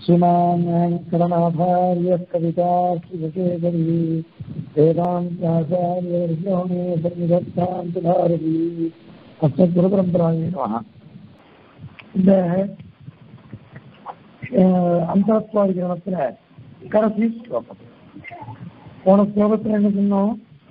श्रीमान् वेङ्कटनाथार्य कवितार्थिकेसरी वेदान्ताचार्यवर्यो मे सन्निधत्तान्तधारती अस्मद्गुरुपरम्परायै नमः இந்த அந்தத்வாதிகரணத்துல கடைசி ஸ்லோகம் போன ஸ்லோகத்துல என்ன சொன்னோம்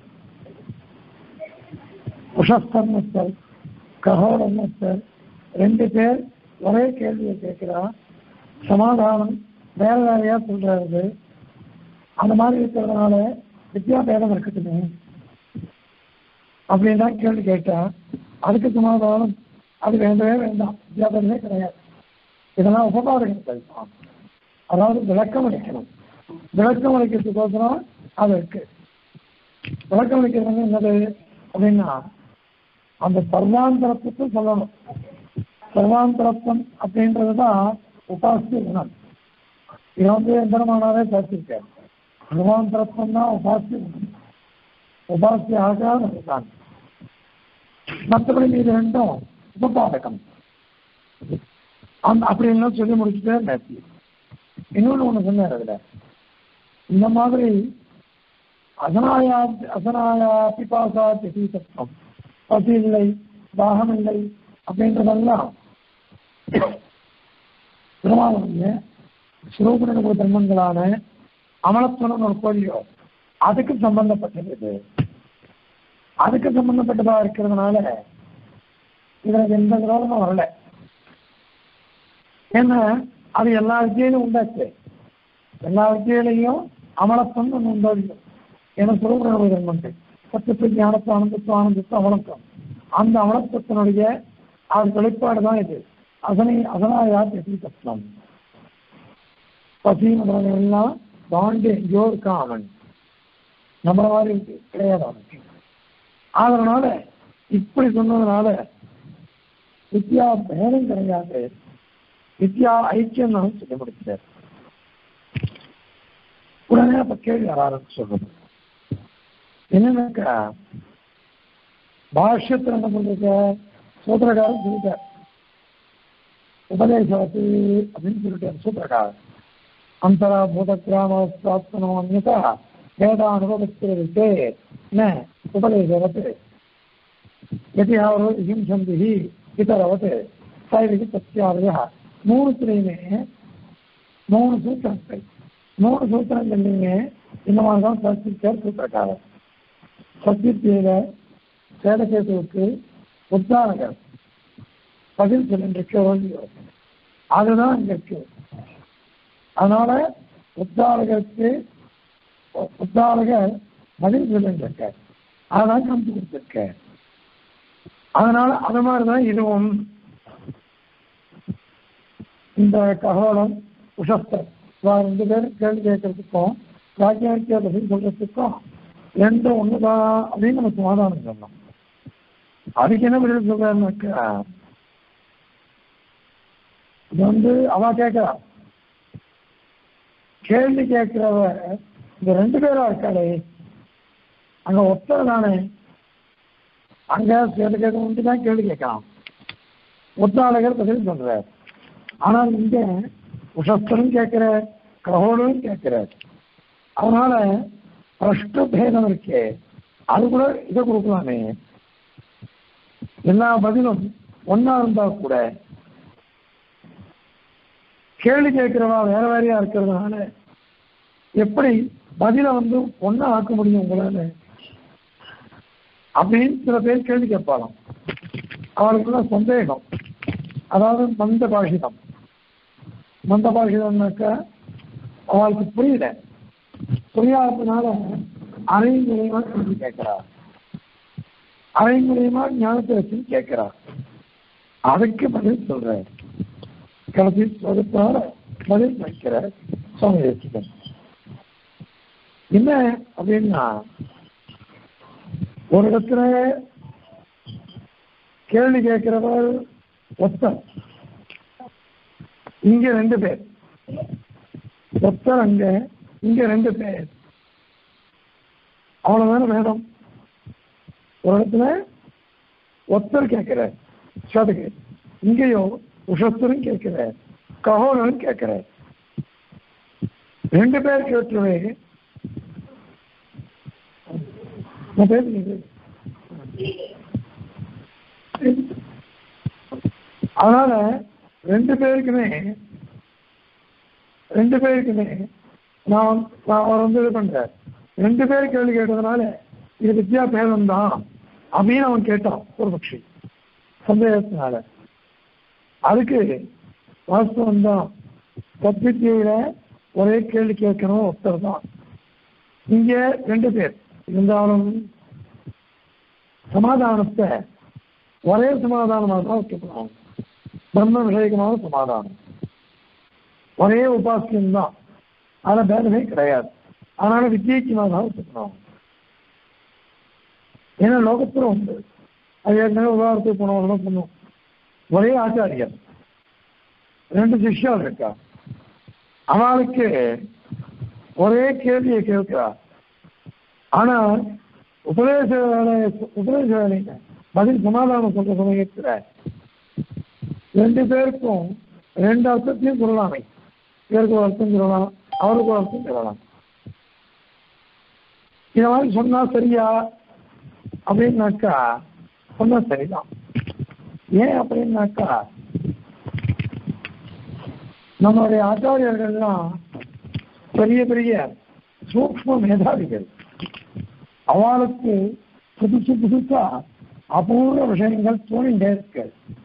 உஷஸ்தர்மஸ்தர் ககோடமஸ்தர் ரெண்டு பேர் ஒரே கேள்வியை கேட்கிறா சமாதானம் வேற வேறையா சொல்றாரு அந்த மாதிரி இருக்கிறதுனால வித்யாபேதம் இருக்கட்டுமே அப்படின்னு கேள்வி கேட்டா அதுக்கு சமாதானம் அது வேண்டவே வேண்டாம் வித்யாபேதமே கிடையாது இதெல்லாம் உபபாதகம் கழிப்பான் அதாவது விளக்கம் அளிக்கணும் விளக்கம் அளிக்கிறதுக்கோசரம் அது இருக்கு விளக்கம் அளிக்கிறது என்னது அப்படின்னா அந்த சர்வாந்தரத்துக்கு சொல்லணும் சர்வாந்தரத்துவம் அப்படின்றது தான் உபாசிய குணம் இது வந்து எந்திரமானாவே பேசியிருக்காரு சர்வாந்தரத்துவம் தான் உபாசிய குணம் உபாசிய ஆகாது தான் மற்றபடி இது ரெண்டும் உபபாதகம் அந்த அப்படின்னு சொல்லி முடிச்சுட்டே நேற்று இன்னொன்று ஒன்று சொன்னார் அதுல இந்த மாதிரி அசனாயா அசனாயா பிபாசா திசீதத்துவம் பசி இல்லை தாகம் இல்லை அப்படின்றதெல்லாம் திருமாவளவங்க சிவகுண தர்மங்களான அமலத்துவம் ஒரு கோழியோ அதுக்கு சம்பந்தப்பட்டது இது அதுக்கு சம்பந்தப்பட்டதா இருக்கிறதுனால இதுல எந்த விரோதமும் வரல ஏன்னா அது எல்லா வித்தியிலும் உண்டாச்சு எல்லா வித்தியிலையும் அமலத்துவம் ஒன்று உண்டாகும் ஏன்னா சிவகுண தர்மங்கள் சத்துக்கு ஞானத்து ஆனந்தத்து ஆனந்தத்து அமலத்துவம் அந்த அமலத்துவத்தினுடைய அது வெளிப்பாடு தான் இது அதனை அதனாயா எப்படி தத்துவம் பசி எல்லாம் பாண்டு எங்கேயோ இருக்கான் அவன் நம்மள மாதிரி கிடையாது அவனுக்கு அதனால இப்படி சொன்னதுனால வித்யா பேதம் கிடையாது வித்யா ஐக்கியம் தான் சொல்ல முடிச்சார் உடனே அப்ப கேள்வி ஆரம்பிச்சு சொல்றது என்னன்னாக்கா பாஷ்யத்தில் என்ன பண்றது சூத்திரகாரன் சொல்லிட்டார் உபதேசவத்து அப்படின்னு சொல்லிட்டார் சூத்திரகாரன் அந்தரா பூதக்கிராமஸ்தாத்மனோ அந்நதா வேதானுபவத்திற்கு ந உபதேசவத் யதியாவரோ ஹிம்சந்தி இதரவத் சைவிகி சத்தியாவய மூணுத்துலையுமே மூணு சூத்திரங்கள் மூணு சூத்திரங்கள்லையுமே இந்த மாதிரி தான் சத்திச்சார் சூத்திரக்காரர் சத்தியத்தில சேடகேதுவுக்கு உத்தாரகர் பதில் சொல்லின்றிருக்க வேண்டியோ அதுதான் அங்க இருக்கு அதனால உத்தாரகருக்கு உத்தாரகர் பதில் சொல்லின்றிருக்க அதான் காமிச்சு கொடுத்திருக்க அதனால அது மாதிரிதான் இதுவும் இந்த ககோளம் உஷஸ்தர் ரெண்டு பேரும் கேள்வி கேட்கறதுக்கும் வாக்கியாக்கிய பதில் சொல்றதுக்கும் ரெண்டும் ஒண்ணுதான் அப்படின்னு நம்ம சமாதானம் சொன்னோம் அதுக்கு என்ன பதில் சொல்றாருனாக்கா இது வந்து அவ கேட்கிறா கேள்வி கேட்கிறவ இந்த ரெண்டு பேரா இருக்காளே அங்க ஒத்தர் தானே அங்க கேள்வி கேட்க மட்டும் தான் கேள்வி கேட்கலாம் ஒத்தாளர்கள் பதில் சொல்றார் ஆனால் இங்க உஷஸ்தரும் கேட்கிற ககோடும் கேட்கிறார் அதனால பிரஷ்ட பேதம் இருக்கே அது கூட இதை கொடுக்கலாமே எல்லா பதிலும் ஒன்னா இருந்தா கூட கேள்வி கேட்கிறவா வேற வேறையா இருக்கிறதுனால எப்படி பதில வந்து ஒன்னா ஆக்க முடியும் உங்களால அப்படின்னு சில பேர் கேள்வி கேட்பாளாம் அவளுக்குள்ள சந்தேகம் அதாவது மந்த பாஷிதம் மந்த பாஷிதம்னாக்கா அவளுக்கு புரியல புரியாததுனால அரை மூலியமா கேள்வி கேட்கிறார் அரை மூலியமா ஞானத்தை வச்சு கேட்கிறார் அதுக்கு பதில் சொல்ற கடைசி சொதுப்பார பதில் வைக்கிற சுவாமி வச்சுக்கணும் என்ன அப்படின்னா ஒரு இடத்துல கேள்வி கேட்கிறவர் ஒத்தர் இங்க ரெண்டு பேர் ஒத்தர் அங்க இங்க ரெண்டு பேர் அவ்வளவுதான வேதம் ஒரு இடத்துல ஒத்தர் கேட்கிறார் சதுக்கு இங்கேயோ உஷஸ்தரும் கேட்கிறார் ககோனரும் கேட்கிறார் ரெண்டு பேர் கேட்டுருவே நான் பேசுறேன் அதனால ரெண்டு பேருக்குமே ரெண்டு பேருக்குமே நான் நான் அவர் வந்து இது பண்றேன் ரெண்டு பேர் கேள்வி கேட்டதுனால இது வித்யா பேதம் தான் அப்படின்னு அவன் கேட்டான் ஒரு பட்சி சந்தேகத்தினால அதுக்கு வாஸ்தவம் தான் தத்வித்தியில ஒரே கேள்வி கேட்கணும் ஒருத்தர் தான் இங்க ரெண்டு பேர் இருந்தாலும் சமாதானத்தை ஒரே சமாதானமாக தான் வைக்கப்படும் பிரம்ம விஷயகமான சமாதானம் ஒரே உபாசியம் தான் அதில் பேதமே கிடையாது அதனால வித்தியக்கியமாக தான் வச்சுக்கணும் ஏன்னா லோகத்தில் உண்டு அது ஏற்கனவே உதாரணத்துக்கு போனவங்க பண்ணும் ஒரே ஆச்சாரியர் ரெண்டு சிஷ்யால் இருக்கா அவளுக்கு ஒரே கேள்வியை கேட்கிறா ஆனா உபதேச வேலை உபதேச வேலைங்க பதில் சமாதானம் சொல்ற சமயத்துல ரெண்டு பேருக்கும் ரெண்டு அர்த்தத்தையும் சொல்லலாமே இவருக்கு ஒரு அர்த்தம் சொல்லலாம் அவருக்கு ஒரு அர்த்தம் சொல்லலாம் இந்த மாதிரி சொன்னா சரியா அப்படின்னாக்கா சொன்னா சரிதான் ஏன் அப்படின்னாக்கா நம்மளுடைய ஆச்சாரியர்கள்லாம் பெரிய பெரிய சூக்ம மேதாவிகள் அவளுக்கு புதுசு புதுசா அபூர்வ விஷயங்கள் தோணிண்டே இருக்கு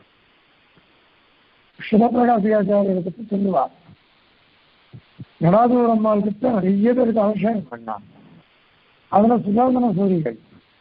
சிவபிரகாசியாச்சாரியரை பற்றி சொல்லுவார் நடாதூர் அம்மாள் கிட்ட நிறைய பேருக்கு அபிஷேகம் பண்ணான் அதுல சுதாரண சூரிகள்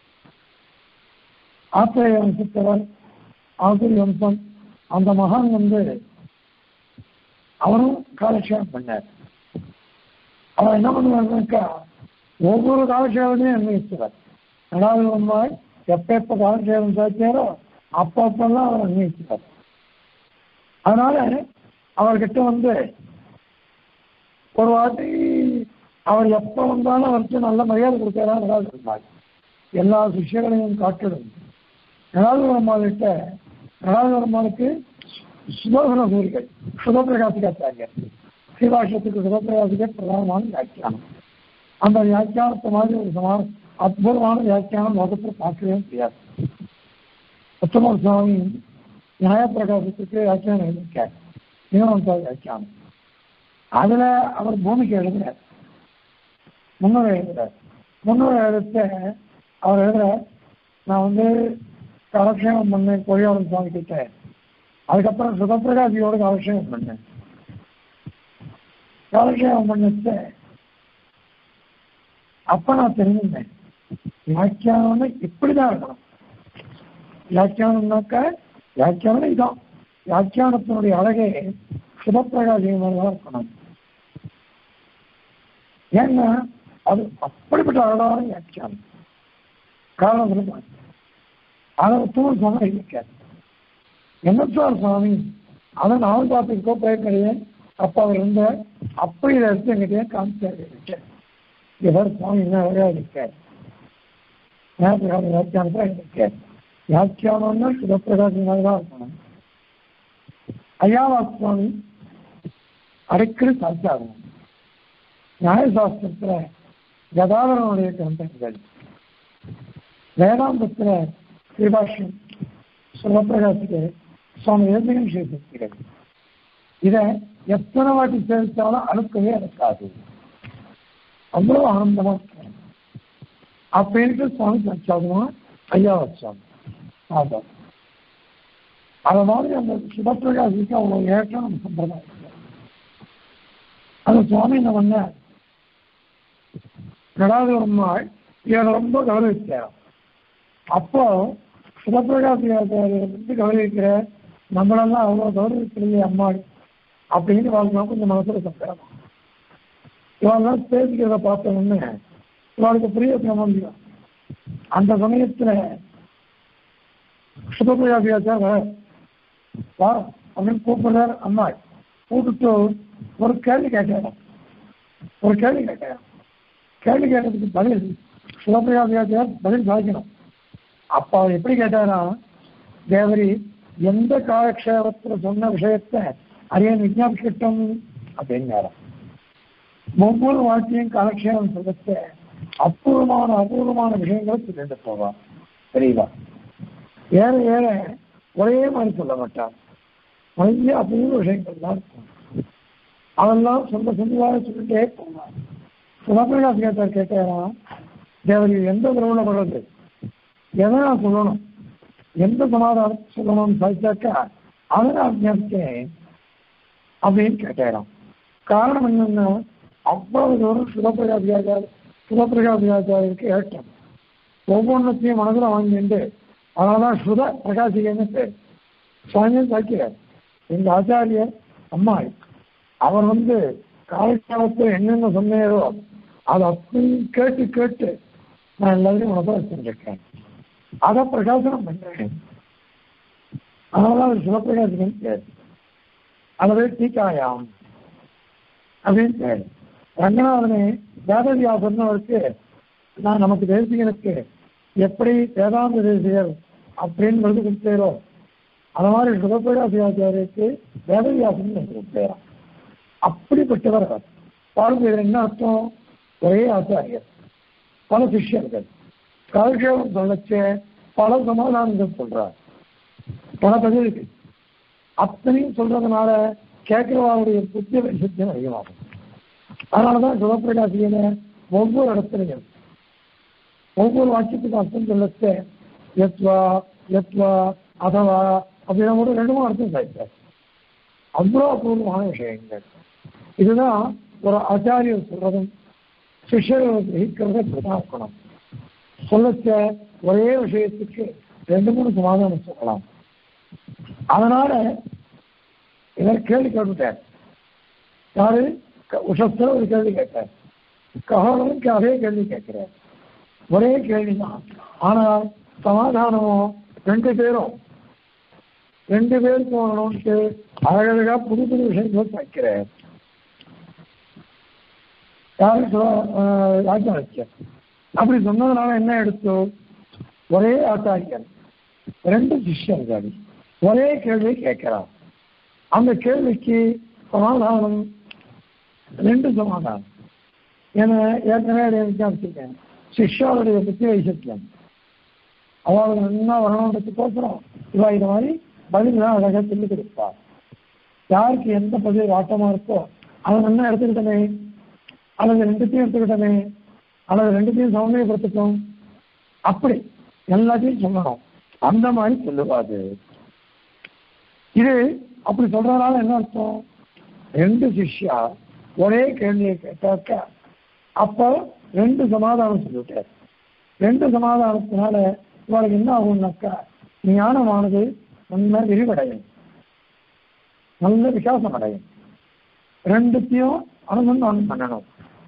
ஆத்திரேய வம்சத்தவர் ஆசிரி வம்சம் அந்த மகான் வந்து அவரும் காலக்ஷேபம் பண்ணார் அவர் என்ன பண்ணுவாருனாக்கா ஒவ்வொரு காலக்ஷேபத்தையும் அன்வயிச்சுவார் நடாதூர் அம்மாள் எப்ப எப்ப காலக்ஷேபம் சாத்தியாரோ அப்பப்பெல்லாம் அவர் அன்வயிச்சுவார் அதனால அவர்கிட்ட வந்து ஒரு வாட்டி அவர் எப்ப வந்தாலும் அவருக்கு நல்ல மரியாதை கொடுக்கறதா நடாது இருந்தாங்க எல்லா சிஷ்யங்களையும் காட்டிடும் நடாது பெருமாள்கிட்ட நடாது பெருமாளுக்கு சுதோசன சூரிகள் சுதப்பிரகாசிக்காச்சாங்க ஸ்ரீபாஷத்துக்கு சுதப்பிரகாசிக்க பிரதானமான வியாக்கியானம் அந்த வியாக்கியானத்தை மாதிரி ஒரு சமா அற்புதமான வியாக்கியானம் லோகத்தில் பார்க்கவே முடியாது உத்தம சுவாமி நியாயப்பிரகாசத்துக்கு வியாக்கியானம் எழுதியிருக்கார் நியமனத்தா வியாக்கியானம் அதுல அவர் பூமிக்கு எழுதுறார் முன்னுரை எழுதுறார் முன்னுரை எழுத்த அவர் எழுதுறார் நான் வந்து கலக்ஷேபம் பண்ணேன் பொறியாளர் சுவாமி கிட்ட அதுக்கப்புறம் சுகப்பிரகாசியோட கலக்ஷேபம் பண்ணேன் கலக்ஷேபம் பண்ணச்ச அப்ப நான் தெரிஞ்சுட்டேன் வியாக்கியானம்னா இப்படிதான் இருக்கணும் வியாக்கியானம்னாக்க வியாக்கியானம் இதான் வியாக்கியானத்தினுடைய அழகே சுபப்பிரகாசியமாக இருக்கணும் ஏன்னா அது அப்படிப்பட்ட அழகான வியாக்கியானம் காரணம் சொல்லுவாங்க அதை தூள் சொன்ன இருக்காது என்ன சார் சுவாமி அதை நானும் பார்த்துக்கோ போயிருக்கிறேன் அப்ப அவர் இருந்த அப்படி இதை எடுத்து எங்கிட்டே காமிச்சாரு இருக்கேன் இவர் சுவாமி என்ன அழகா இருக்கார் வியாக்கியானத்தில் இருக்கார் வியாக்கியானம்னா சிவப்பிரகாசமாக தான் இருக்கணும் ஐயாவா சுவாமி அடிக்கடி சாட்சியாகணும் நியாயசாஸ்திரத்துல கதாதரனுடைய கிரந்தங்கள் வேதாந்தத்துல ஸ்ரீபாஷ்யம் சிவபிரகாசிக்கு சுவாமி ஏந்திரம் சேர்த்திருக்கிறது இதை எத்தனை வாட்டி சேர்த்தாலும் அழுக்கவே இருக்காது அவ்வளவு ஆனந்தமா இருக்கும் அப்படின்ட்டு சுவாமி சாட்சியாகணும் ஐயாவா சுவாமி ஆதா அது மாதிரி அந்த சிவபிரகாசிக்கு அவ்வளவு ஏற்றம் நம்ம சம்பிரதாயம் அந்த சுவாமி என்ன பண்ண நடாதூரம்மாள் இவனை ரொம்ப கௌரவிச்சார் அப்போ சிவபிரகாசியாச்சாரியரை வந்து கௌரவிக்கிற நம்மளெல்லாம் அவ்வளோ கௌரவிக்கலையே அம்மாள் அப்படின்னு வாழ்க்கை கொஞ்சம் மனசுல சந்தேகம் இவெல்லாம் பேசிக்கிறத பார்த்த உடனே இவளுக்கு புரிய முடியும் அந்த சமயத்துல சுபபிரகாசியாச்சார் வா அப்படின்னு கூப்பிடுறார் அம்மாள் கூப்பிட்டு ஒரு கேள்வி கேட்கிறோம் ஒரு கேள்வி கேட்கிறோம் கேள்வி கேட்டதுக்கு பதில் சிவபிரகாசியாச்சியார் பதில் சாதிக்கணும் அப்ப அவர் எப்படி கேட்டாரா தேவரி எந்த காலக்ஷேபத்துல சொன்ன விஷயத்த அரியன் விஜாபிக்கட்டும் அப்படின்னாராம் ஒவ்வொரு வாக்கியம் கலெக்ஷன் சொல்லிட்டு அபூர்வமான அபூர்வமான விஷயங்களை சொல்லிட்டு போவான் தெரியல ஏற ஏற ஒரே மாதிரி சொல்ல மாட்டான் நிறைய அபூர்வ விஷயங்கள் தான் இருக்கும் அதெல்லாம் சொந்த சொந்தமாக சொல்லிட்டே போவான் சுதப்பிரகாஷ் கேட்டார் கேட்டாரா தேவரி எந்த உறவுல படுறது எதை நான் சொல்லணும் எந்த சமாதானம் சொல்லணும்னு சாதிச்சாக்கா அதை நான் ஞாபகேன் அப்படின்னு கேட்டாராம் காரணம் என்னன்னா அவ்வளவு தூரம் சுதப்பிரகாசியாச்சார் சுதப்பிரகாசியாச்சாரியருக்கு ஏற்றம் ஒவ்வொன்றத்தையும் மனதில் வாங்கிட்டு அதனாலதான் சுத பிரகாசிகன்னு பேர் சுவாமியும் சாக்கிறார் எங்க ஆச்சாரியர் அம்மாள் அவர் வந்து காலகாலத்தில் என்னென்ன சொன்னேரோ அதை அப்படி கேட்டு கேட்டு நான் எல்லாத்தையும் மனதில் வச்சுருக்கேன் அதை பிரகாசனம் பண்றேன் அதனால அவர் சிவபிரகாசகன் பேர் அதுவே டீக்காயாம் அப்படின்னு பேர் ரங்கநாதனே வேதவியாசன் அவருக்கு நான் நமக்கு தேசிகனுக்கு எப்படி வேதாந்த தேசிகர் அப்படின்னு விருது கொடுத்தேரோ அந்த மாதிரி சிவபிரகாசியாச்சாரியருக்கு வேதவியாசன் கொடுத்தேராம் அப்படிப்பட்டவர் அவர் பாருங்க இதுல என்ன அர்த்தம் ஒரே ஆச்சாரியர் பல சிஷ்யர்கள் காலக்ஷேபம் சொல்லச்சே பல சமாதானங்கள் சொல்றார் பல பதிலுக்கு அத்தனையும் சொல்றதுனால கேட்கிறவாருடைய புத்திய வைசத்தியம் அதிகமாகும் அதனாலதான் சிவபிரகாசியில ஒவ்வொரு இடத்துலையும் ஒவ்வொரு வாக்கியத்துக்கும் அர்த்தம் சொல்லச்சே எத்வா எத்வா அதவா அப்படின்னா கூட ரெண்டு மூணு அர்த்தம் சாய்த்தார் அவ்வளோ அபூர்வமான விஷயங்கள் இதுதான் ஒரு ஆச்சாரியர் சொல்றதும் சிஷ்யர்கள் கிரகிக்கிறத பிரதாக்கணும் சொல்லச்ச ஒரே விஷயத்துக்கு ரெண்டு மூணு சமாதானம் சொல்லலாம் அதனால இவர் கேள்வி கேட்டுட்டார் யாரு உஷஸ்தர் ஒரு கேள்வி கேட்டார் ககோலனுக்கு அதே கேள்வி கேட்கிறார் ஒரே கேள்விதான் ஆனால் சமாதானமும் ரெண்டு பேரும் ரெண்டு பேருக்கு வரணும்ட்டு அழகழகா புது புது விஷயங்கள் வைக்கிறார் யாரு ராஜாச்சியர் அப்படி சொன்னதுனால என்ன எடுத்து ஒரே ஆச்சாரியன் ரெண்டு சிஷ்யர்கள் ஒரே கேள்வி கேட்கிறார் அந்த கேள்விக்கு சமாதானம் ரெண்டு சமாதானம் ஏன்னா ஏற்கனவே விசாரிச்சிருக்கேன் சிஷ்யாவுடைய புத்தி வைசத்தியம் அவளுக்கு என்ன வரணுன்றதுக்கோசரம் இவா இது மாதிரி பதிலாம் அழகாக சொல்லி கொடுப்பார் யாருக்கு எந்த பதில் ஆட்டமா இருக்கோ அதை என்ன எடுத்துக்கிட்டமே அல்லது ரெண்டுத்தையும் எடுத்துக்கிட்டமே அல்லது ரெண்டுத்தையும் சமநிலைப்படுத்திட்டோம் அப்படி எல்லாத்தையும் சொல்லணும் அந்த மாதிரி சொல்லுவாது இது அப்படி சொல்றதுனால என்ன அர்த்தம் ரெண்டு சிஷ்யா ஒரே கேள்வியை கேட்டாக்க அப்போ ரெண்டு சமாதானம் சொல்லிட்டார் ரெண்டு சமாதானத்தினால இவளுக்கு என்ன ஆகும்னாக்கா ஞானமானது நல்ல விரிவடையும் நல்ல விகாசம் அடையும் ரெண்டுத்தையும் அனுசந்தானம் பண்ணணும்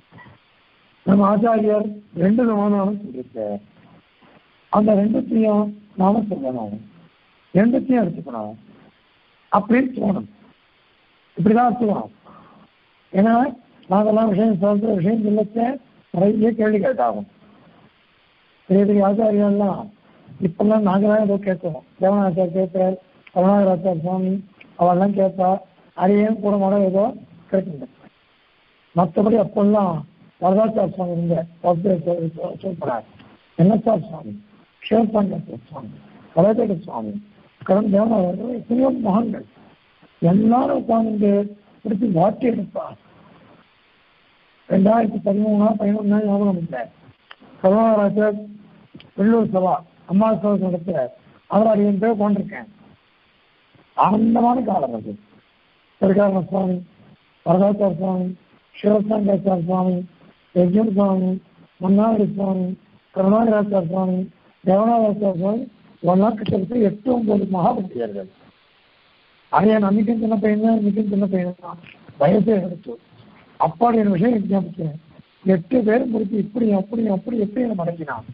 நம்ம ஆச்சாரியர் ரெண்டு சமாதானம் சொல்லியிருக்கார் அந்த ரெண்டுத்தையும் நாம சொல்லணும் ரெண்டுத்தையும் எடுத்துக்கணும் அப்படின்னு தோணும் இப்படிதான் எடுத்துக்கணும் ஏன்னா நாங்கெல்லாம் விஷயம் சொல்ற விஷயம் சொல்லச்ச நிறைய கேள்வி கேட்டாகும் பெரிய பெரிய ஆச்சாரியெல்லாம் இப்பெல்லாம் நாங்களாம் ஏதோ கேட்கிறோம் தேவனாச்சார் கேட்கிறார் கருணாகராச்சார் சுவாமி அவெல்லாம் கேட்பா அதையும் கூட மாட ஏதோ கேட்டுங்க மற்றபடி அப்பெல்லாம் வரதாச்சார் சுவாமி இருந்த சொல்றார் என்னச்சார் சுவாமி சிவபாண்டியர் சுவாமி கலகேட சுவாமி கடன் தேவனாளர்கள் எத்தனையோ மகான்கள் எல்லாரும் உட்கார்ந்து பிடிச்சி வாட்டி எடுப்பார் ரெண்டாயிரத்தி பதிமூணா பதினொன்னா ஞாபகம் இல்லை கருணாகராஜர் வெள்ளூர் சபா அம்மா சபா நடத்த அதில் அதிகம் பேர் கொண்டிருக்கேன் ஆனந்தமான காலம் அது திருக்காரண சுவாமி வரதாச்சார சுவாமி சிவசாங்காச்சார சுவாமி யஜ்யம் சுவாமி மன்னாடி சுவாமி கருணாகராச்சார சுவாமி தேவநாதாச்சார சுவாமி ஒன்னா கிட்டத்தட்ட எட்டு ஒன்பது மகாபக்தியர்கள் அதைய நம்பிக்கை சின்ன பையன் தான் இன்னைக்கும் சின்ன பையன் தான் வயசே எடுத்து அப்பாடி ஒரு விஷயம் விஞ்ஞாபிச்சேன் எட்டு பேர் முடிச்சு இப்படி அப்படி அப்படி எப்படி என்ன மடங்கினான்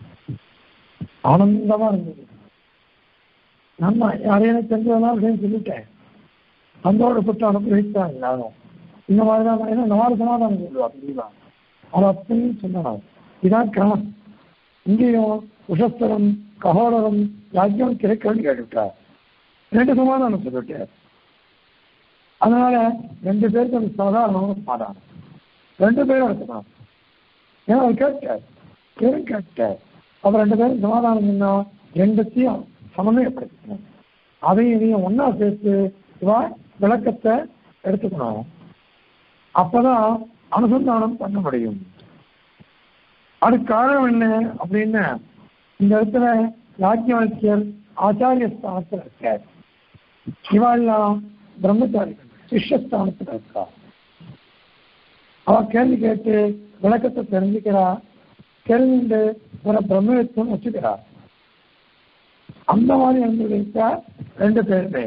ஆனந்தமா இருந்தது நம்ம யாரையும் தெரிஞ்சதெல்லாம் விஷயம் சொல்லிட்டேன் சந்தோஷப்பட்டு அனுப்பிவிட்டாங்க எல்லாரும் இந்த மாதிரி தான் ஏன்னா நாலு சமாதானம் சொல்லுவா அப்படிதான் அது அப்படியும் சொன்னாங்க இதான் கிரமம் இங்கேயும் உஷஸ்தரம் ககோடரம் யாக்கியம் கிடைக்கணும்னு கேட்டுவிட்டார் ரெண்டு சமாதானம் சொல்லிட்டார் அதனால ரெண்டு பேருக்கு அது சாதாரணமான சமாதானம் ரெண்டு பேரும் எடுத்துக்கணும் ஏன்னா அவர் கேட்டார் பேரும் கேட்டார் அப்ப ரெண்டு பேரும் சமாதானம் பண்ணா ரெண்டுத்தையும் சமன்வயப்படுத்திக்கணும் அதையும் இதையும் ஒண்ணா சேர்த்து இவா விளக்கத்தை எடுத்துக்கணும் அப்பதான் அனுசந்தானம் பண்ண முடியும் அதுக்கு காரணம் என்ன அப்படின்னா இந்த இடத்துல யாக்கியவாக்கியர் ஆச்சாரிய ஸ்தானத்தில் இருக்கார் இவாள்லாம் பிரம்மச்சாரிகள் சிஷ்யஸ்தானத்தில் இருக்கா அவ கேள்வி கேட்டு விளக்கத்தை தெரிஞ்சுக்கிறா தெரிஞ்சுட்டு ஒரு பிரம்மத்துவம் வச்சுக்கிறா அந்த மாதிரி இருந்திருக்கா ரெண்டு பேருமே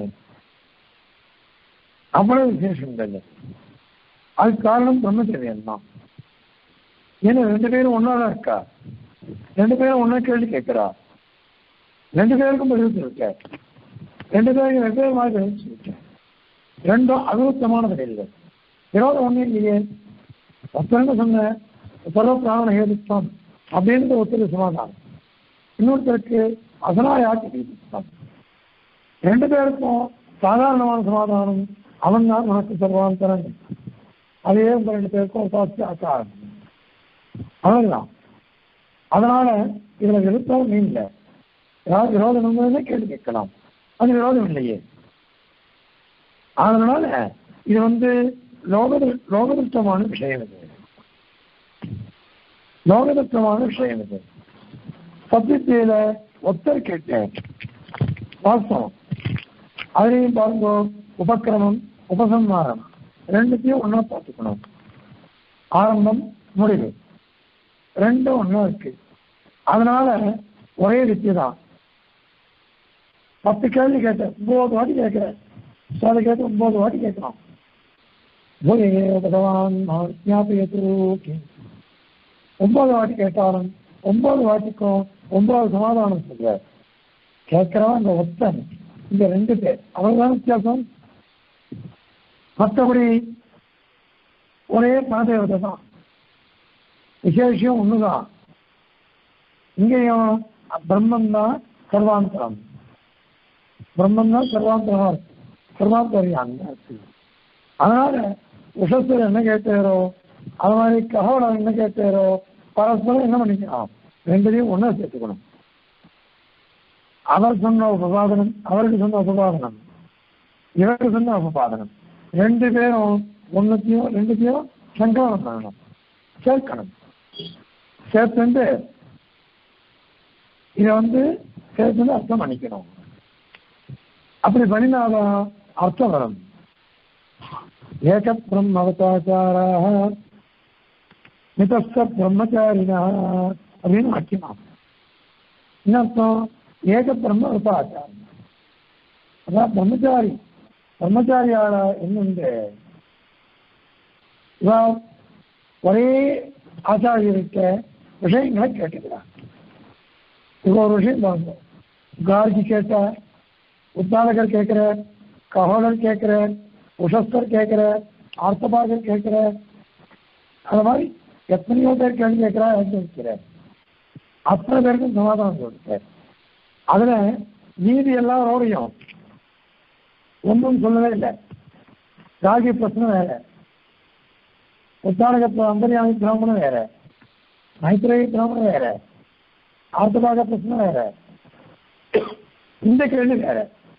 அவ்வளவு விசேஷம் இல்லை அதுக்கு காரணம் பிரம்மச்சரியம் தான் ஏன்னா ரெண்டு பேரும் ஒன்னா தான் இருக்கா ரெண்டு பேரும் ஒன்னா கேள்வி கேட்கிறா ரெண்டு பேருக்கும் பதில் சொல்லிருக்க ரெண்டு பேரும் வெவ்வேறு மாதிரி பதில் சொல்லிருக்க ரெண்டும் அவிருத்தமான பதில்கள் விரோதம் ஒன்றும் இல்லையே ஒருத்தர் சொன்ன சர்வ பிராண ஹேதுத்வம் அப்படின்ற ஒருத்தர் சமாதானம் இன்னொருத்தருக்கு அசனாயாக்கி ஹேதுத்வம் ரெண்டு பேருக்கும் சாதாரணமான சமாதானம் அவன் தான் உனக்கு சர்வாந்தரன் அதே உங்க ரெண்டு பேருக்கும் உபாசி ஆக்காரம் அவ்வளவுதான் அதனால இதுல விருப்பம் இல்லை ஏதாவது விரோதம் இருந்ததுன்னா கேள்வி கேட்கலாம் அது விரோதம் இல்லையே அதனால இது வந்து லோக லோகதத்தமான விஷயம் இது லோகதத்தமான விஷயம் இது சத்தியத்தில ஒத்தர் கேட்டேன் வாஸ்தவம் அதுலேயும் பாருங்க உபக்கிரமம் உபசம்மாரம் ரெண்டுத்தையும் ஒன்றா பார்த்துக்கணும் ஆரம்பம் முடிவு ரெண்டும் ஒன்றா இருக்கு அதனால ஒரே வித்தியை தான் பத்து கேள்வி கேட்டேன் ஒன்பது வாட்டி கேட்கிறேன் அதை கேட்டு ஒன்பது வாட்டி கேட்கணும் பூயே பகவான் ஞாபகத்து ஒன்பது வாட்டி கேட்டாலும் ஒன்பது வாட்டிக்கும் ஒன்பது சமாதானம் சொல்றார் கேட்கிறவன் அந்த ஒத்தன் இந்த ரெண்டு பேர் அவ்வளவுதான் வித்தியாசம் மற்றபடி ஒரே மனதேவதை தான் விசேஷம் ஒண்ணுதான் இங்கேயும் பிரம்மன் தான் சர்வாந்தரம் பிரம்மன் தான் சர்வாந்தரமா இருக்கு சர்வாந்தரியான் இருக்கு அதனால உஷஸ்தர் என்ன கேட்டாரோ அது மாதிரி ககோடம் என்ன கேட்டாரோ பரஸ்பரம் என்ன பண்ணிக்கலாம் ரெண்டுத்தையும் ஒன்றா சேர்த்துக்கணும் அவர் சொன்ன உபபாதனம் அவருக்கு சொன்ன உபபாதனம் இவருக்கு சொன்ன உபபாதனம் ரெண்டு பேரும் ஒன்னுத்தையும் ரெண்டுத்தையும் சங்கமனம் பண்ணணும் சேர்க்கணும் சேர்த்துட்டு இதை வந்து சேர்த்துட்டு அர்த்தம் பண்ணிக்கணும் அப்படி பண்ணினாதான் அர்த்தம் வரும் ஏக பிரம்மவதாச்சாராக மிதஸ்த பிரம்மச்சாரினா அப்படின்னு வாக்கியமா என்ன அர்த்தம் ஏக பிரம்மவதாச்சாரம் அதான் பிரம்மச்சாரி பிரம்மச்சாரியால என்னுண்டு இவா ஒரே ஆச்சாரியர்கிட்ட விஷயங்களை கேட்டுக்கிறார் இப்போ ஒரு விஷயம் பாருங்க கார்கி கேட்டார் உத்தாலகர் கேட்கிறார் கஹோலர் கேட்கிறார் உஷஸ்தர் கேட்கிறார் ஆர்த்தபாகர் கேட்கிறார் அந்த மாதிரி எத்தனையோ பேர் கேள்வி கேட்கிறார் வைக்கிறார் அத்தனை பேருக்கும் சமாதானம் சொல்லிட்டார் அதுல மீதி எல்லாரோடையும் ஒன்றும் சொல்லவே இல்லை ராகி பிரச்சனை வேற உத்தாரகத்துல அந்தரியாமி பிராமணம் வேற மைத்ரேயி பிராமணம் வேற ஆர்த்தபாக பிரச்சனை வேற இந்த கேள்வி வேற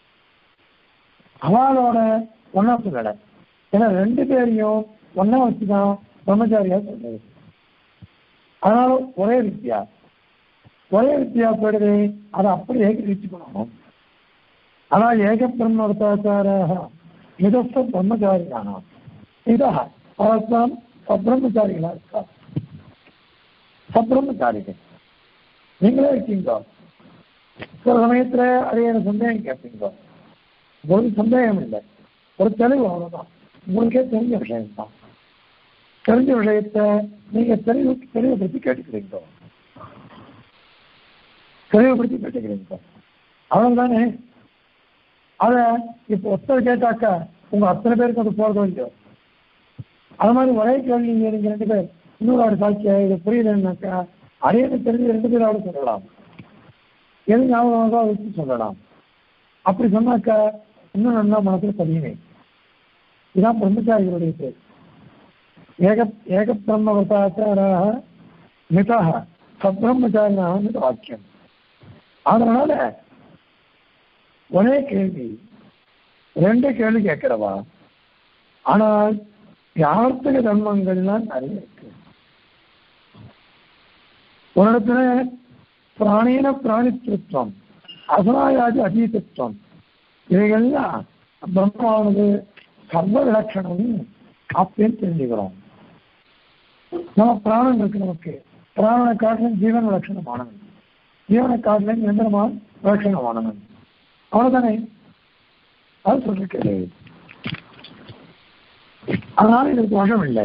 அவளோட ஒன்னாப்பு வேற ஏன்னா ரெண்டு பேரையும் ஒன்னா வச்சுதான் பிரம்மச்சாரியா சொல்றது அதனால ஒரே வித்தியா ஒரே வித்தியா போயிடுது அதை அப்படியே கிரகிச்சுக்கணும் ஆனால் ஏக பிரம்மர்த்தாச்சாராக மிதஸ்த பிரம்மச்சாரியானா இதா பரஸ்பரம் சப்ரம்மச்சாரிகளா இருக்கா சப்ரம்மச்சாரிகள் நீங்களே இருக்கீங்க சில சமயத்துல அதே எனக்கு சந்தேகம் கேட்பீங்க ஒரு சந்தேகம் இல்லை ஒரு தெளிவு அவ்வளவுதான் உங்களுக்கே தெரிஞ்ச விஷயம் தான் தெரிஞ்ச விஷயத்த நீங்க தெளிவு தெளிவுபடுத்தி கேட்டுக்கிறீங்க தெளிவுபடுத்தி கேட்டுக்கிறீங்க அவ்வளவுதானே அத இப்ப ஒருத்தர் கேட்டாக்கா உங்க அத்தனை பேருக்கு அது போறதோ இல்லையோ அது மாதிரி ஒரே கேள்வி நீங்க நீங்க ரெண்டு பேர் இன்னொரு ஆடு சாட்சியா இது புரியலன்னாக்கா அதே எனக்கு தெரிஞ்சு ரெண்டு பேரோட சொல்லலாம் எது ஞாபகம் வச்சு சொல்லலாம் அப்படி சொன்னாக்கா இன்னும் நல்லா மனசுல பதியுமே இதான் பிரம்மச்சாரிகளுடைய பேர் ஏக ஏகபிரம்மவதாச்சாராக மிதா சத்பிரம்மச்சாரினாக மித வாக்கியம் அதனால ஒரே கேள்வி ரெண்டு கேள்வி கேட்கிறவா ஆனால் யார்த்தக தர்மங்கள்லாம் நிறைய இருக்கு ஒரு இடத்துல பிராணீன பிராணித்துவம் அசனாயாதி அதீதத்துவம் இவைகள்லாம் பிரம்மானது சர்வ விலட்சணம் அப்படின்னு தெரிஞ்சுக்கிறோம் நம்ம பிராணம் இருக்கு நமக்கு பிராணனை காட்டிலும் ஜீவன் விலட்சணமானவன் ஜீவனை காட்டிலும் எந்திரமான விலட்சணமானவன் அவ்வளவுதானே அது சொல்லிருக்கேன் அதனால இதுக்கு வசம் இல்லை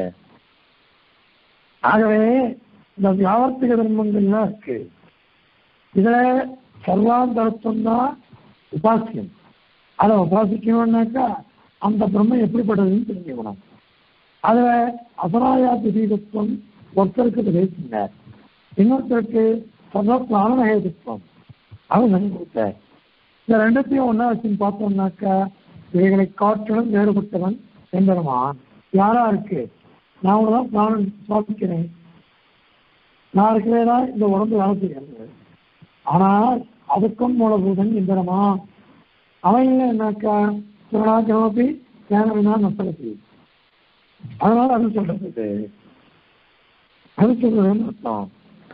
ஆகவே இந்த வியாவர்த்திக தர்மங்கள்லாம் இருக்கு இதுல சர்வாந்தரத்துவம் தான் உபாசியம் அதை உபாசிக்கணும்னாக்கா அந்த பிரம்மம் எப்படிப்பட்டதுன்னு தெரிஞ்சுக்கணும் அதுல அசராயா திடீரத்துவம் ஒருத்தருக்கு விதைக்கின்றார் இன்னொருத்தருக்கு சர்வ பிராணமகேதுத்துவம் அவன் சொல்லி கொடுத்தார் இந்த ரெண்டுத்தையும் ஒன்னா வச்சுன்னு பார்த்தோம்னாக்கா இவைகளை காற்றிலும் வேறுபட்டவன் எம்பெருமான் யாரா இருக்கு நான் தான் பிராணம் சுவாசிக்கிறேன் நான் இருக்கிறதா இந்த உடம்பு வேலை செய்கிறது ஆனால் அதுக்கும் மூலபூதன் எந்திரமா அவன் இல்லை என்னாக்கா சுரணாக்கிரமப்பி ஞானவினா நத்தலத்தி அதனால அது சொல்றது அது சொல்றதுன்னு அர்த்தம்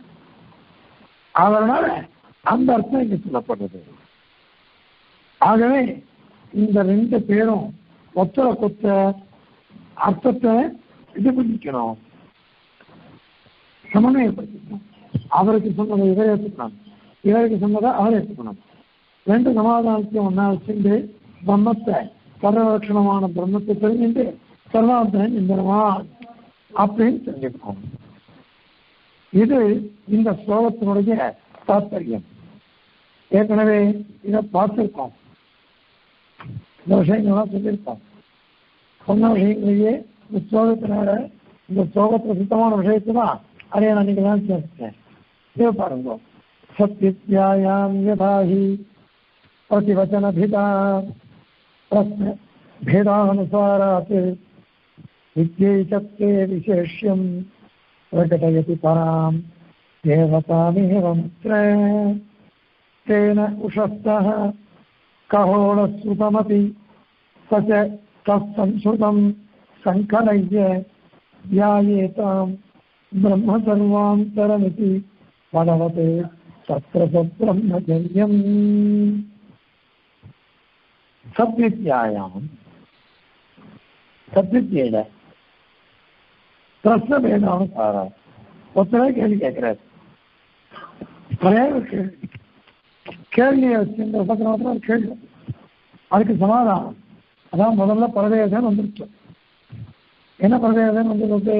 அதனால அந்த அர்த்தம் இங்க சொல்லப்படுறது ஆகவே இந்த ரெண்டு பேரும் ஒத்தர கொத்த அர்த்தத்தை இது பண்ணிக்கணும் சமன்வயப்படுத்திக்கணும் அவருக்கு சொன்னதை இவர் ஏற்றுக்கணும் இவருக்கு சொன்னதை அவர் ஏற்றுக்கணும் ரெண்டு சமாதானத்தையும் ஒன்னா வச்சுட்டு பிரம்மத்தை சர்வலட்சணமான பிரம்மத்தை தெரிஞ்சுட்டு சர்வாந்தரன் இந்திரமா அப்படின்னு தெரிஞ்சுக்கணும் இது இந்த ஸ்லோகத்தினுடைய தாத்பரியம் ஏற்கனவே இதை பார்த்திருக்கோம் இந்த விஷயங்கள்லாம் சொல்லியிருக்கோம் சொன்ன விஷயங்களையே இந்த ஸ்லோகத்தினால இந்த ஸ்லோகத்துல சுத்தமான விஷயத்தை தான் அதை நான் இன்னைக்கு தான் சேர்த்தேன் இது பாருங்க சத்யத்யாயாம் யதாஹி प्रतिवचनभिदा प्रश्न भेदानुसारात् विद्यैकत्वे विशेष्यं प्रकटयति परां देवतामेवमुत्र तेन उषस्तः कहोळश्रुतमपि स च तत्संश्रुतं सङ्कलय्य ध्यायेतां ब्रह्मसर्वान्तरमिति भगवते तत्र सब्रह्मचर्यम् சத்வித்யாயாம் சத்வித்யில பிரஸ்ன வேதான சாரா ஒருத்தரே கேள்வி கேட்கிறார் ஒரே ஒரு கேள்வி கேள்வியை வச்சு இந்த உபக்கிரமத்தில் ஒரு கேள்வி அதுக்கு சமாதானம் அதான் முதல்ல பரதேசன் வந்துருச்சு என்ன பரதேசன் வந்து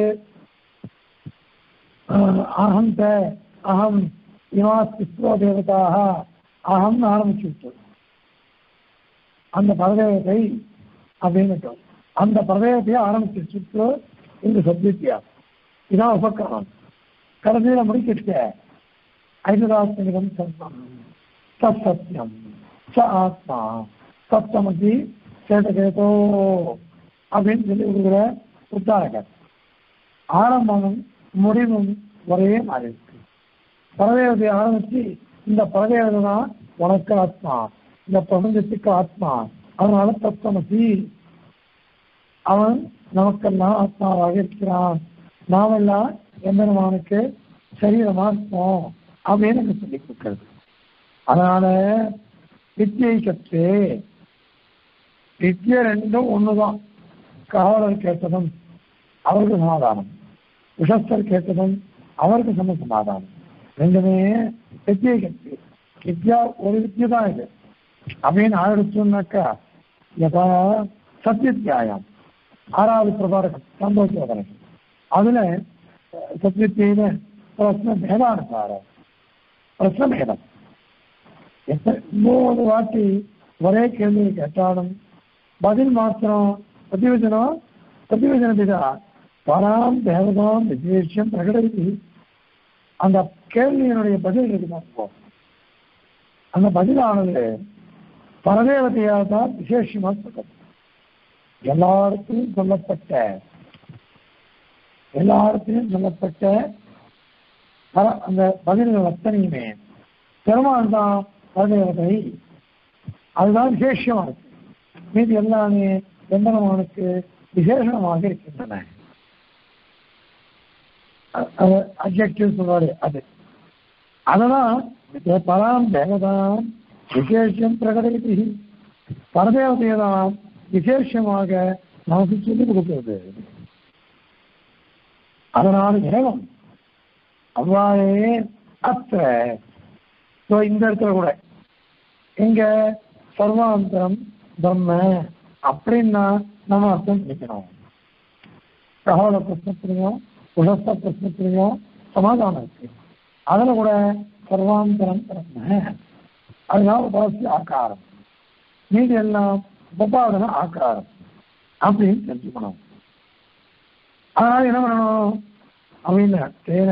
அகம் த அகம் இவா சிஸ்ரோ தேவதாக அகம்னு ஆரம்பிச்சு அந்த பரதேவத்தை அப்படின்னு அந்த பரதேவத்தையே ஆரம்பிச்சு சுற்று இந்த சப்தித்தியா இதான் உபக்கிரமம் கடைசியில முடிக்கிட்டு ஐதராத்மிகம் சத்தம் தத் சத்தியம் ச ஆத்மா சத்தமதி சேதகேதோ அப்படின்னு சொல்லி கொடுக்குற உத்தாரகர் ஆரம்பமும் முடிவும் ஒரே மாதிரி இருக்கு பரதேவத்தை ஆரம்பிச்சு இந்த பரதேவதை தான் உனக்கு ஆத்மா இந்த பிரபஞ்சத்துக்கு ஆத்மா அதனால தத்துவமசி அவன் நமக்கெல்லாம் ஆத்மாவாக இருக்கிறான் நாமெல்லாம் எம்பெருமானுக்கு சரீரமா இருப்போம் அப்படின்னு எனக்கு சொல்லி கொடுக்கிறது அதனால வித்தியை கற்று வித்தியை ரெண்டும் ஒண்ணுதான் காவலர் கேட்டதும் அவருக்கு சமாதானம் விஷஸ்தர் கேட்டதும் அவருக்கு சொன்ன சமாதானம் ரெண்டுமே வித்தியை கற்று வித்யா ஒரு வித்தியை தான் இது அப்படின்னு ஆரம்பிச்சோம்னாக்கா யதா சத்யத்தியாயம் ஆறாவது பிரபாரகம் சந்தோஷோதரகம் அதுல சத்யத்தியில பிரச்சனை பேதானுசாரம் பிரச்சனை பேதம் எத்தனை மூணு வாட்டி ஒரே கேள்வியை கேட்டாலும் பதில் மாத்திரம் பிரதிவச்சனம் பிரதிவச்சன பிதா பராம் தேவதாம் விசேஷம் பிரகடதி அந்த கேள்வியினுடைய பதில் இருக்கு அந்த பதிலானது பரதேவதையாக தான் விசேஷமா சொல்றது எல்லாருக்கும் சொல்லப்பட்ட எல்லா இடத்திலும் சொல்லப்பட்ட பர- அந்த பதில்கள் அத்தனையுமே பெருமாள் தான் பரதேவதை அதுதான் விசேஷமா இருக்கு மீதி எல்லாமே எம்பெருமானுக்கு விசேஷமாக இருக்கின்றன அப்ஜெக்டிவ் சொல்றாரு அது அதெல்லாம் பராம் தேவதாம் விசேஷம் பிரகடனி பரதேவதையை தான் விசேஷமாக நமக்கு சொல்லிக் கொடுக்கிறது அதனால் ஏகம் அவ்வாறே அத்த So, இந்த இடத்துல கூட எங்க சர்வாந்தரம் பிரம்ம அப்படின்னா நம்ம அர்த்தம் பண்ணிக்கணும் ககோல பிரச்சனையும் உலக பிரச்சனையும் சமாதானம் இருக்கு அதுல கூட சர்வாந்தரம் பிரம்ம அதுதான் உபாசி ஆக்காரம் மீதி எல்லாம் உபாதன ஆக்காரம் அப்படின்னு தெரிஞ்சுக்கணும் அதனால என்ன பண்ணணும் அப்படின்னு தேன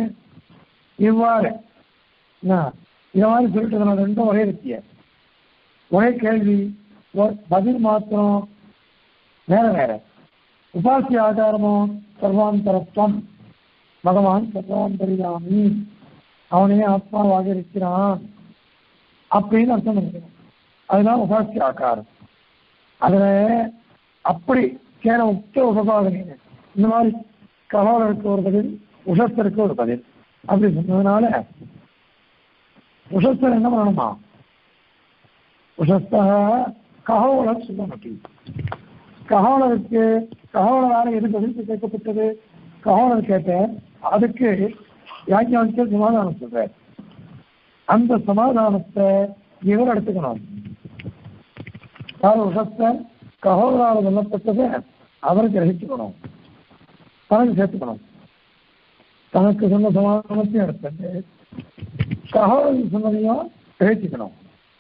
இவ்வாறு என்ன இந்த மாதிரி சொல்லிட்டு நான் ரெண்டும் ஒரே இருக்கிய ஒரே கேள்வி ஒ- பதில் மாத்திரம் வேற வேற உபாசி ஆதாரமும் சர்வாந்தரத்துவம் பகவான் சர்வாந்தரியாமி அவனே ஆத்மாவாக இருக்கிறான் அப்படின்னு அர்த்தம் பண்ணிக்கணும் அதுதான் உபாசி ஆகாரம் அதுல அப்படி கேன உக்த உபபாதனை இந்த மாதிரி கபாலருக்கு ஒரு பதில் உஷத்திற்கு ஒரு பதில் அப்படி சொன்னதுனால உஷஸ்தர் என்ன பண்ணணுமா உஷஸ்தா ககோலர் சொல்ல மாட்டேன் ககோலருக்கு ககோலரால எது பதில் கேட்கப்பட்டது ககோலர் கேட்ட அதுக்கு யாக்கியானிக்க சமாதானம் சொல்றார் அந்த சமாதானத்தை இவர் எடுத்துக்கணும் யார் உஷஸ்தர் ககோலரால சொல்லப்பட்டதை அவர் கிரகிச்சுக்கணும் தனக்கு சேர்த்துக்கணும் தனக்கு சொன்ன சமாதானத்தையும் எடுத்துட்டு சகோதரி சொன்னதையும் கிரகிச்சுக்கணும்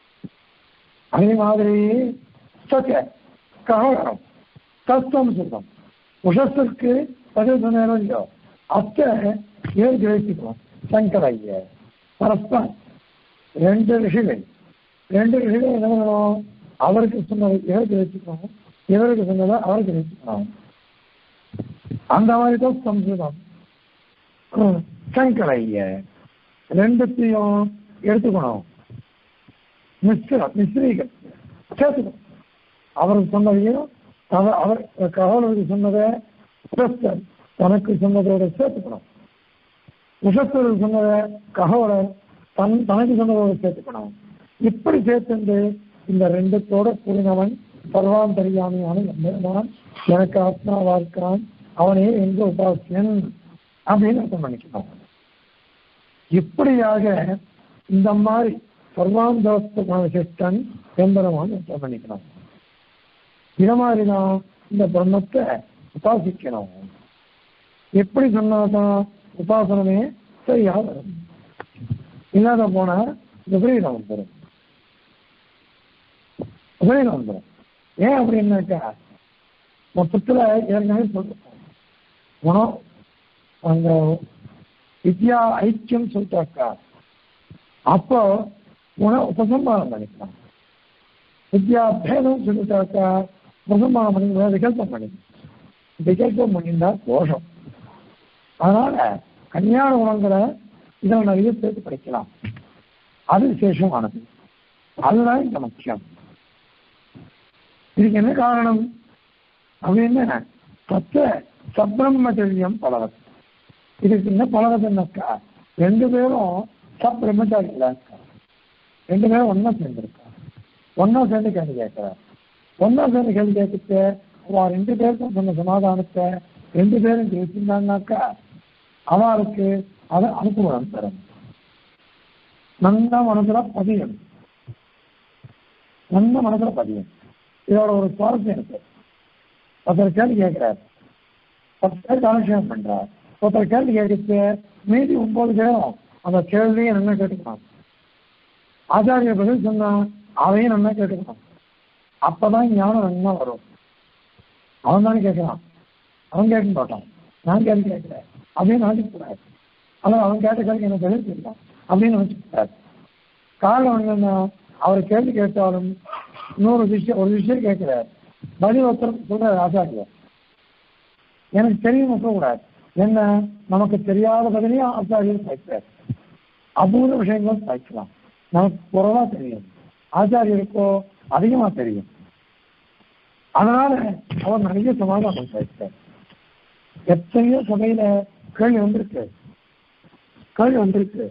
அதே மாதிரி சத்திய ககோதரம் தத்துவம் சொல்றோம் உஷத்திற்கு பதில் சொன்னாரோ இல்லையோ அத்தை ஏழு கிரகிச்சுக்கணும் சங்கரைய பரஸ்பரம் ரெண்டு ரிஷிகள் ரெண்டு ரிஷிகள் என்ன பண்ணணும் அவருக்கு சொன்னதை இவர் கிரகிச்சுக்கணும் இவருக்கு சொன்னதை அவர் கிரகிச்சுக்கணும் அந்த மாதிரி தான் சம்ஸ்கிருதம் ஹம், சங்கரைய ரெண்டுத்தையும் எடுத்துக்கணும் மிஸ்ர மிஸ்ரீகள் சேர்த்துக்கணும் அவருக்கு சொன்னதையும் அவர் அவர் கவலருக்கு சொன்னதை உஷஸ்தர் தனக்கு சொன்னதோட சேர்த்துக்கணும் உஷஸ்தருக்கு சொன்னதை ககோலர் தன் தனக்கு சொன்னதோட சேர்த்துக்கணும் இப்படி சேர்த்துண்டு இந்த ரெண்டுத்தோட கூடினவன் சர்வாந்தரியாமியான எம்பெருமான் எனக்கு ஆத்மாவா இருக்கான் அவனே எங்க உபாசியன் அப்படின்னு அர்த்தம் பண்ணிக்கணும் இப்படியாக இந்த மாதிரி சர்வாந்தரத்துக்கான சிஷ்டன் எம்பெருமான் அர்த்தம் பண்ணிக்கணும் இத மாதிரிதான் இந்த பிரம்மத்தை உபாசிக்கணும் எப்படி சொன்னாதான் உபாசனமே சரியா வரும் இல்லாத போனா விபரீதம் வந்துடும் விபரீதம் வந்துடும் ஏன் அப்படின்னாக்கா மொத்தத்துல ஏற்கனவே சொல்லிருக்கோம் குணம் அந்த வித்யா ஐக்கியம் சொல்லிட்டாக்கா அப்போ குண உபசம்மானம் பண்ணிக்கலாம் வித்யா பேதம் சொல்லிட்டாக்கா உபசம்மானம் பண்ணி விகல்பம் பண்ணிக்கலாம் விகல்பம் பண்ணியிருந்தா தோஷம் அதனால கல்யாண குணங்களை இதில் நிறைய சேர்த்து படிக்கலாம் அது விசேஷமானது அதுதான் இந்த முக்கியம் இதுக்கு என்ன காரணம் அப்படின்னு தத்துவ சப்ரம்மச்சரியம் பலவத் இதுக்கு என்ன பலவதுன்னாக்கா ரெண்டு பேரும் சப்ரம்மச்சாரிகளா இருக்கா ரெண்டு பேரும் ஒண்ணா சேர்ந்துருக்கா ஒண்ணா சேர்ந்து கேள்வி கேட்கிறார் ஒண்ணா சேர்ந்து கேள்வி கேட்கிட்டு அவ ரெண்டு பேருக்கும் சொன்ன சமாதானத்தை ரெண்டு பேரும் பேசியிருந்தாங்கனாக்கா அவளுக்கு அது அனுகூலம் தரும் நல்ல மனசுல பதியும் நல்ல மனசுல பதியும் இதோட ஒரு சுவாரஸ்யம் இருக்கு ஒருத்தர் கேள்வி கேட்கிறார் ஒருத்தர் காலட்சேபம் பண்றார் ஒருத்தர் கேள்வி கேட்கறது மீதி ஒன்பது பேரும் அந்த கேள்வியை நல்லா கேட்டுக்கணும் ஆச்சாரிய பதில் சொன்னா அதையும் நல்லா கேட்டுக்கணும் அப்பதான் ஞானம் நல்லா வரும் அவன் தானே கேட்கிறான் அவன் கேட்க மாட்டான் நான் கேள்வி கேட்கிறேன் அப்படின்னு நினைக்கக்கூடாது அதான் அவன் கேட்ட கேள்வி எனக்கு பதில் தெரியலாம் அப்படின்னு நினைச்சுக்கூடாது காரணம் என்னன்னா அவர் கேள்வி கேட்டாலும் இன்னொரு விஷயம் ஒரு விஷயம் கேட்கிறார் பதில் ஒருத்தர் சொல்றாரு ஆச்சாரியர் எனக்கு தெரியும் கூடாது என்ன நமக்கு தெரியாத பதிலையும் ஆச்சாரியர் சாய்ப்பார் அபூர்வ விஷயங்களும் சாய்க்கலாம் நமக்கு குறைவா தெரியும் ஆச்சாரியருக்கோ அதிகமா தெரியும் அதனால அவர் நிறைய சமாதானம் சாய்ப்பார் எத்தனையோ சபையில கேள்வி வந்திருக்கு கேள்வி வந்திருக்கு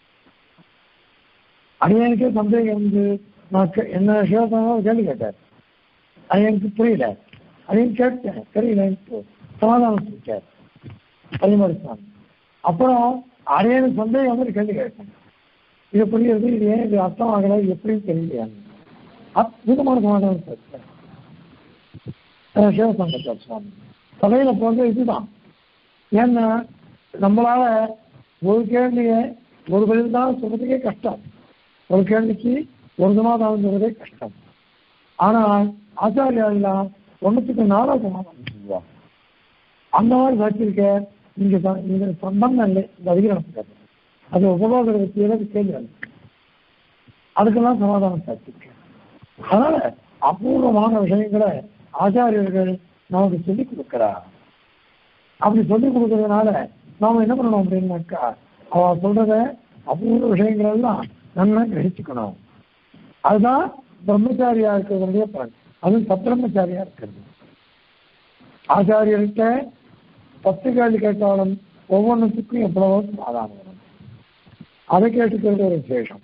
அடியனுக்கே சந்தேகம் வந்து நான் கே- என்ன சிவசமாக கேள்வி கேட்டார் அது எனக்கு புரியல அதையும் கேட்டேன் தெரியல எனக்கு சமாதானம் சொல்லிட்டார் பரிமாறித்தான் அப்புறம் அடையனுக்கு சந்தேகம் வந்து கேள்வி கேட்டேன் இது புரியுது இது ஏன் இது அர்த்தம் ஆகல இது எப்படின்னு தெரியலையா அற்புதமான சமாதானம் சொல்லிட்டார் சிவசங்கர் சுவாமி சபையில போகிறது இதுதான் ஏன்னா நம்மளால ஒரு கேள்விய ஒரு பதில் தான் சொல்றதுக்கே கஷ்டம் ஒரு கேள்விக்கு ஒரு சமாதானம் சொல்றதே கஷ்டம் ஆனால் ஆச்சாரியாலாம் ஒன்றுத்துக்கு நாலா சமாதானம் சொல்லுவா அந்த மாதிரி சாட்சியிருக்க நீங்க ச- நீங்க சம்பந்தம் இல்லை இந்த அதிகாரத்துக்கு அது உபபோக வித்தியில கேள்வி இருக்கு. அதுக்கெல்லாம் சமாதானம் சாட்சியிருக்க அதனால அபூர்வமான விஷயங்களை ஆச்சாரியர்கள் நமக்கு சொல்லிக் கொடுக்கிறார் அப்படி சொல்லிக் கொடுக்கறதுனால நாம என்ன பண்ணணும் அப்படின்னாக்கா அவ சொல்றத அபூர்வ விஷயங்கள் எல்லாம் நல்லா கிரகிச்சுக்கணும் அதுதான் பிரம்மச்சாரியா இருக்கிறதுடைய பலன் அதுவும் சப்பிரம்மச்சாரியா இருக்கிறது ஆச்சாரியர்கிட்ட பத்து கேள்வி கேட்டாலும் ஒவ்வொன்றுத்துக்கும் எவ்வளவோ சமாதானம் வரும் அதை கேட்டுக்கிறது ஒரு விசேஷம்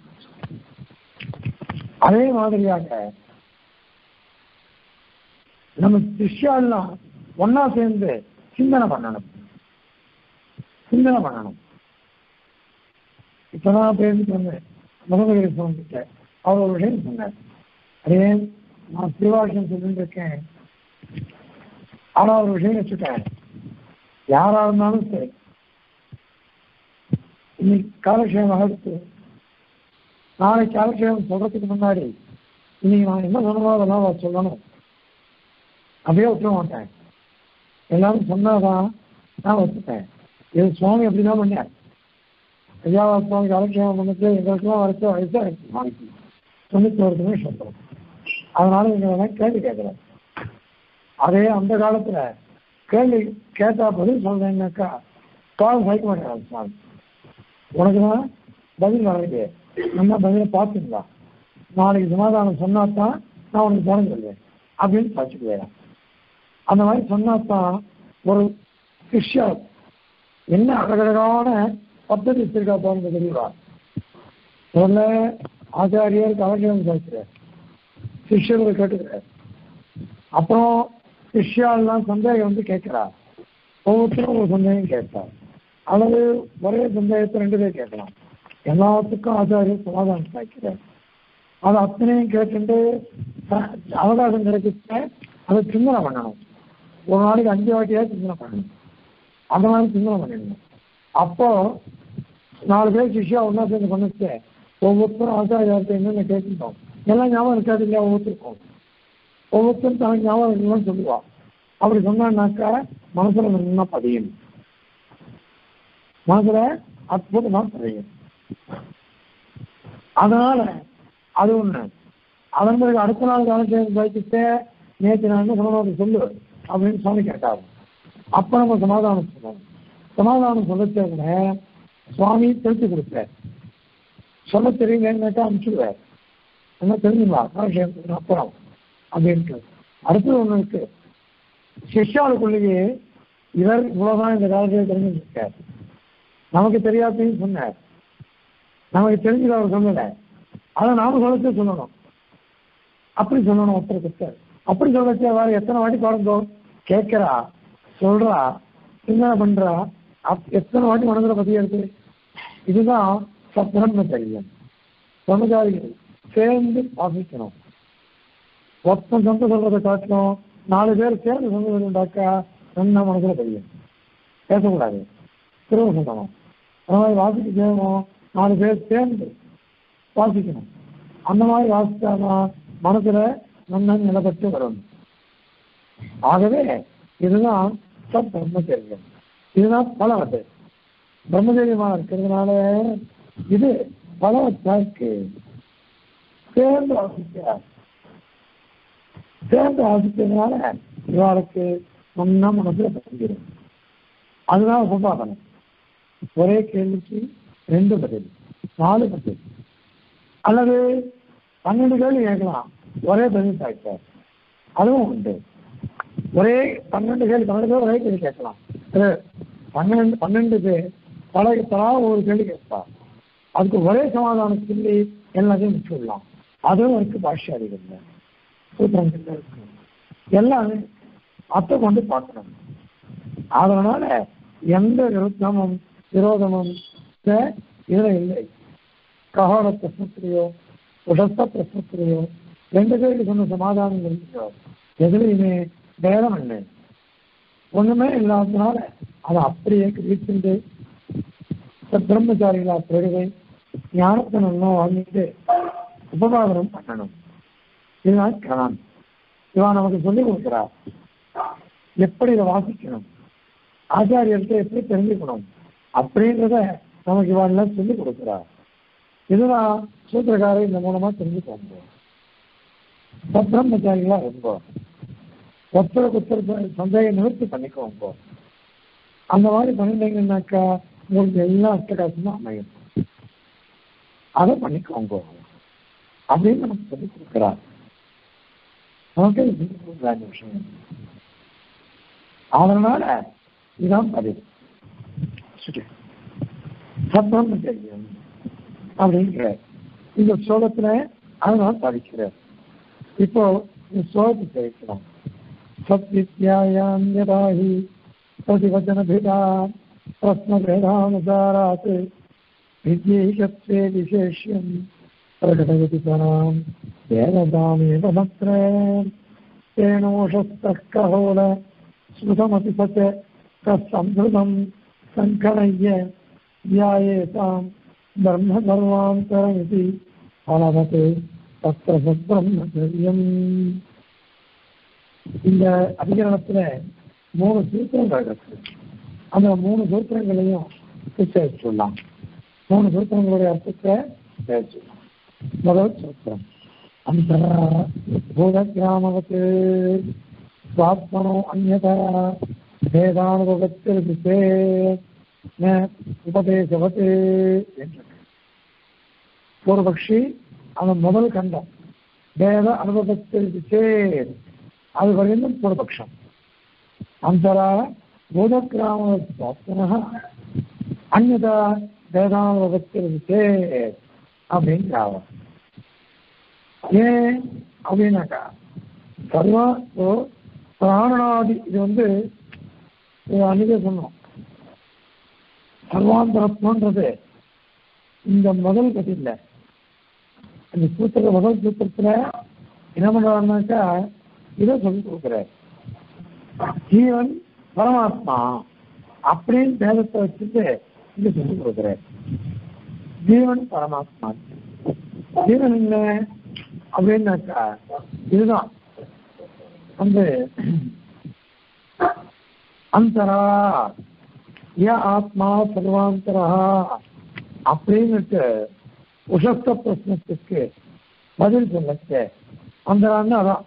அதே மாதிரியாக நம்ம சிஷ்யாலாம் ஒன்னா சேர்ந்து சிந்தனை பண்ணணும் சிந்தனை பண்ணணும் இப்பதான் பேசிட்டு வந்தேன் முகமது சுவாமி கிட்ட அவர் ஒரு விஷயம் சொன்னார் அதே நான் திருவாசம் சொல்லிட்டு இருக்கேன் ஆனா ஒரு விஷயம் வச்சுட்டேன் யாரா இருந்தாலும் சரி இன்னைக்கு காலக்ஷேமம் எடுத்து நாளைக்கு காலக்ஷேமம் சொல்றதுக்கு முன்னாடி இன்னைக்கு நான் என்ன சொன்னதோ அதெல்லாம் அவர் சொல்லணும் அப்படியே விட்டுற மாட்டேன் எல்லாரும் சொன்னாதான் நான் வச்சுப்பேன் இது சுவாமி அப்படிதான் பண்ணார் ஐயா சுவாமி காலக்ஷேமம் பண்ணிட்டு எங்களுக்குலாம் வரைச்ச வயசு எனக்கு சுவாமிக்கு தொண்ணூத்தி ஒரு நிமிஷம் சொல்றோம் அதனால எங்களை கேள்வி கேட்கல அதே அந்த காலத்துல கேள்வி கேட்டா பதில் சொல்றேன்னாக்கா கால் சைக்க மாட்டேன் சுவாமி உனக்கு தான் பதில் வரலையே நம்ம பதிலை பார்த்துங்களா நாளைக்கு சமாதானம் சொன்னாதான் நான் உனக்கு பணம் சொல்லுவேன் அப்படின்னு பார்த்துக்குவேன் அந்த மாதிரி சொன்னாதான் ஒரு சிஷ்யர் என்ன அழகழகான பద్ధதி வச்சிருக்கா பாருங்க தெரியவா முதல்ல ஆச்சாரியருக்கு அவசியம் கேட்கிறார் சிஷ்யர்கள் கேட்டுக்கிறார் அப்புறம் சிஷ்யாலாம் சந்தேகம் வந்து கேட்கிறா ஒவ்வொருத்தரும் ஒரு சந்தேகம் கேட்பார் அல்லது ஒரே சந்தேகத்தை ரெண்டு பேர் கேட்கலாம் எல்லாத்துக்கும் ஆச்சாரியர் சமாதானம் கேட்கிறார் அது அத்தனையும் கேட்டுட்டு ச- அவகாசம் கிடைச்சிட்டு அதை சிந்தனை பண்ணணும் ஒரு நாளைக்கு அஞ்சு வாட்டியா சிந்தனை பண்ணணும் அந்த மாதிரி சிந்தனை பண்ணிடணும் அப்போ நாலு பேர் சிஷ்யா ஒன்றா சேர்ந்து பண்ணிச்சு ஒவ்வொருத்தரும் ஆச்சாரியார்ட்ட என்னென்ன கேட்கணும் எல்லாம் ஞாபகம் இருக்காது இல்லையா ஒவ்வொருத்தருக்கும் ஒவ்வொருத்தரும் தனக்கு ஞாபகம் இருக்கணும்னு சொல்லுவா அப்படி சொன்னான்னாக்கா மனசுல நல்லா பதியும் மனசுல அற்புதமா பதியும் அதனால அது ஒண்ணு அதன் பிறகு அடுத்த நாள் காலத்தில் வைத்துட்டு நேற்று நான் என்ன சொன்னோம் சொல்லு அப்படின்னு சுவாமி கேட்டாரு அப்ப நம்ம சமாதானம் சொன்னோம் சமாதானம் சொல்லச்ச கூட சுவாமி தெரிஞ்சு கொடுப்பார் சொல்ல தெரியலன்னு கேட்டா அனுப்பிச்சுடுவார் என்ன தெரிஞ்சுங்களா காலக்ஷேபத்துக்கு அப்புறம் அப்படின்ட்டு அடுத்தது ஒண்ணு இருக்கு சிஷ்யாளுக்குள்ளேயே இவர் இவ்வளவுதான் இந்த காலத்தில் தெரிஞ்சுருக்கார் நமக்கு தெரியாதையும் சொன்னார் நமக்கு தெரிஞ்சது அவர் சொல்லல அதை நாம சொல்லச்சே சொல்லணும் அப்படி சொல்லணும் ஒருத்தருக்கு அப்படி சொல்லச்சே வேற எத்தனை வாட்டி பாருங்கோ கேட்கிறா சொல்றா சிந்தனை பண்றா அப்- எத்தனை வாட்டி மனதில் பத்தி இருக்கு இதுதான் சப்ரம்மச்சரியம் பிரம்மச்சாரிகள் சேர்ந்து வாசிக்கணும் ஒருத்தன் சொந்த சொல்றதை காட்டணும் நாலு பேர் சேர்ந்து சொந்த சொல்லுண்டாக்கா என்ன மனசுல தெரியும் பேசக்கூடாது திரும்ப சொல்லணும் அந்த மாதிரி வாசிக்க செய்யணும் நாலு பேர் சேர்ந்து வாசிக்கணும் அந்த மாதிரி வாசிச்சாதான் மனசுல நல்லா நிலப்பட்டு வரும் ஆகவே இதுதான் சப் பிரம்மச்சரியம் இதுதான் பலவத்து பிரம்மச்சரியமா இருக்கிறதுனால இது பலவத்தா இருக்கு சேர்ந்து வாசிக்கிறார் சேர்ந்து வாசிக்கிறதுனால இவளுக்கு நல்லா மனசுல பதிஞ்சிடும் அதுதான் உபபாதனம் ஒரே கேள்விக்கு ரெண்டு பதில் நாலு பதில் அல்லது பன்னெண்டு கேள்வி கேட்கலாம் ஒரே பதில் சாய்ப்பார் அதுவும் உண்டு ஒரே பன்னெண்டு கேள்வி பன்னெண்டு பேர் ஒரே கேள்வி கேட்கலாம் இது பன்னெண்டு பன்னெண்டு பேர் பல தலா ஒரு கேள்வி கேட்பா அதுக்கு ஒரே சமாதானம் சொல்லி எல்லாத்தையும் முடிச்சுடலாம் அதுவும் இருக்கு பாஷ்யாதிகள்ல சூத்திரங்கள்ல இருக்கு எல்லாமே அத்தை கொண்டு பார்க்கணும் அதனால எந்த விருத்தமும் விரோதமும் இத- இதுல இல்லை ககோட பிரச்சனையோ உடத்த பிரச்சனையோ ரெண்டு பேருக்கு சொன்ன சமாதானம் இருந்துச்சோ எதுலையுமே பேதம் இல்லை ஒண்ணுமே இல்லாததுனால அதை அப்படியே கிழிச்சுண்டு பிரம்மச்சாரிகளா பிறகு ஞானத்தை நல்லா வாங்கிட்டு உபகாரம் பண்ணணும் இதுதான் கணான் இவன் நமக்கு சொல்லிக் கொடுக்கிறார் எப்படி இதை வாசிக்கணும் ஆச்சாரியர்கிட்ட எப்படி தெரிஞ்சுக்கணும் அப்படின்றத நமக்கு இவெல்லாம் சொல்லிக் கொடுக்கிறார் இதுதான் சூத்திரக்காரர் இந்த மூலமா தெரிஞ்சுக்கோங்க பிரம்மச்சாரிகளா ரொம்ப ஒருத்தருக்கு ஒருத்தர் சந்தேகம் நிவர்த்தி பண்ணிக்கோங்க அந்த மாதிரி பண்ணிட்டீங்கன்னாக்கா உங்களுக்கு எல்லா அஷ்டகாசமும் அமையும் அதை பண்ணிக்கோங்க அப்படின்னு நமக்கு சொல்லி கொடுக்கிறார் நமக்கு இது சொல்லிக் கொடுக்குற இந்த விஷயம் அதனால இதான் பதில் சரி சப்ரம் தெரியும் அப்படிங்கிற இந்த ஸ்லோகத்துல அதனால படிக்கிறார் இப்போ இந்த ஸ்லோகத்தை தெரிவிக்கிறோம் சத்வித்யாயாம் யதாஹி प्रतिवचनभेदा प्रश्नभेदानुसारात् विद्यैकत्वे विशेष्यं प्रकटयति पराम् वेदतामेव मत्र तेनोषस्तः कहोल स्मृतमपि स च तत्संहृतं सङ्कणय्य ध्यायेतां ब्रह्मसर्वान्तरमिति फलवत् तत्र सद्ब्रह्मचर्यम् இந்த அதிகரணத்துல மூணு சூத்திரங்கள் இருக்கு அந்த மூணு சூத்திரங்களையும் சொல்லலாம் மூணு சூத்திரங்களுடைய அர்த்தத்தை சொல்லலாம் முதல் சூத்திரம் அந்த பூத கிராமவத்து சுவாத்மனோ அந்நதா வேதானுபவத்தில் உபதேசவத்து என்று பூர்வபக்ஷி அவன் முதல் கண்டம் வேத அனுபவத்தில் சேர் அது வரையிலும் பூர்வபக்ஷம் அந்தரா பூதக்கிராம அந்நதா வேதானுபவத்தில் சேர் அப்படிங்கிறாவ ஏன் அப்படின்னாக்கா சர்வா ஓ பிராணாதி இது வந்து இது அன்னைக்கே சொன்னோம் சர்வாந்தரத்வன்றது இந்த முதல் கதியில் இந்த சூத்திர முதல் சூத்திரத்துல என்ன பண்றாருனாக்கா இதை சொல்லி கொடுக்குறார் ஜீவன் பரமாத்மா அப்படின்னு பேதத்தை வச்சுட்டு இங்க சொல்லி கொடுக்குறார் ஜீவன் பரமாத்மா ஜீவன் என்ன அப்படின்னாக்கா இதுதான் வந்து அந்தரா ய ஆத்மா சர்வாந்தரா அப்படின்னுட்டு உஷஸ்த பிரச்சனத்துக்கு பதில் சொல்லச்சு அந்தரான்னு அதான்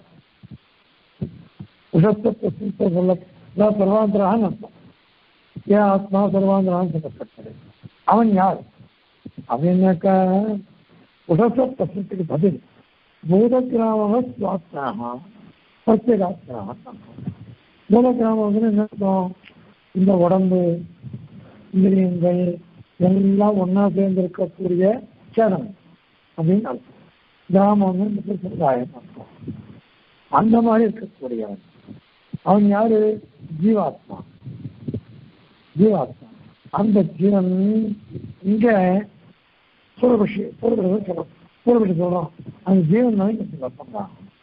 உஷஸ்த பிரச்சனத்தை சொல்ல அதான் சர்வாந்தரான்னு அர்த்தம் ஏன் ஆத்மா சர்வாந்தரான்னு சொல்லப்பட்டது அவன் யார் அப்படின்னாக்கா உடச பிரச்சனத்துக்கு பதில் பூதகிராம சுவாத்மாக பிரத்யேகாத்மாக பூதகிராமம் வந்து என்ன அர்த்தம் இந்த உடம்பு இந்திரியங்கள் எல்லாம் ஒன்னா சேர்ந்து இருக்கக்கூடிய சேதனம் அப்படின்னு அர்த்தம் கிராமம் வந்து சமுதாயம் அர்த்தம் அந்த மாதிரி இருக்கக்கூடியவன் அவன் யாரு ஜீவாத்மா ஜீவாத்மா அந்த ஜீவன் இங்க பூர்வபக்ஷி பூர்வபக்ஷம் சொல்றோம் பூர்வபக்ஷி சொல்றோம் அந்த ஜீவன் தான் இங்க சொல்லப்பா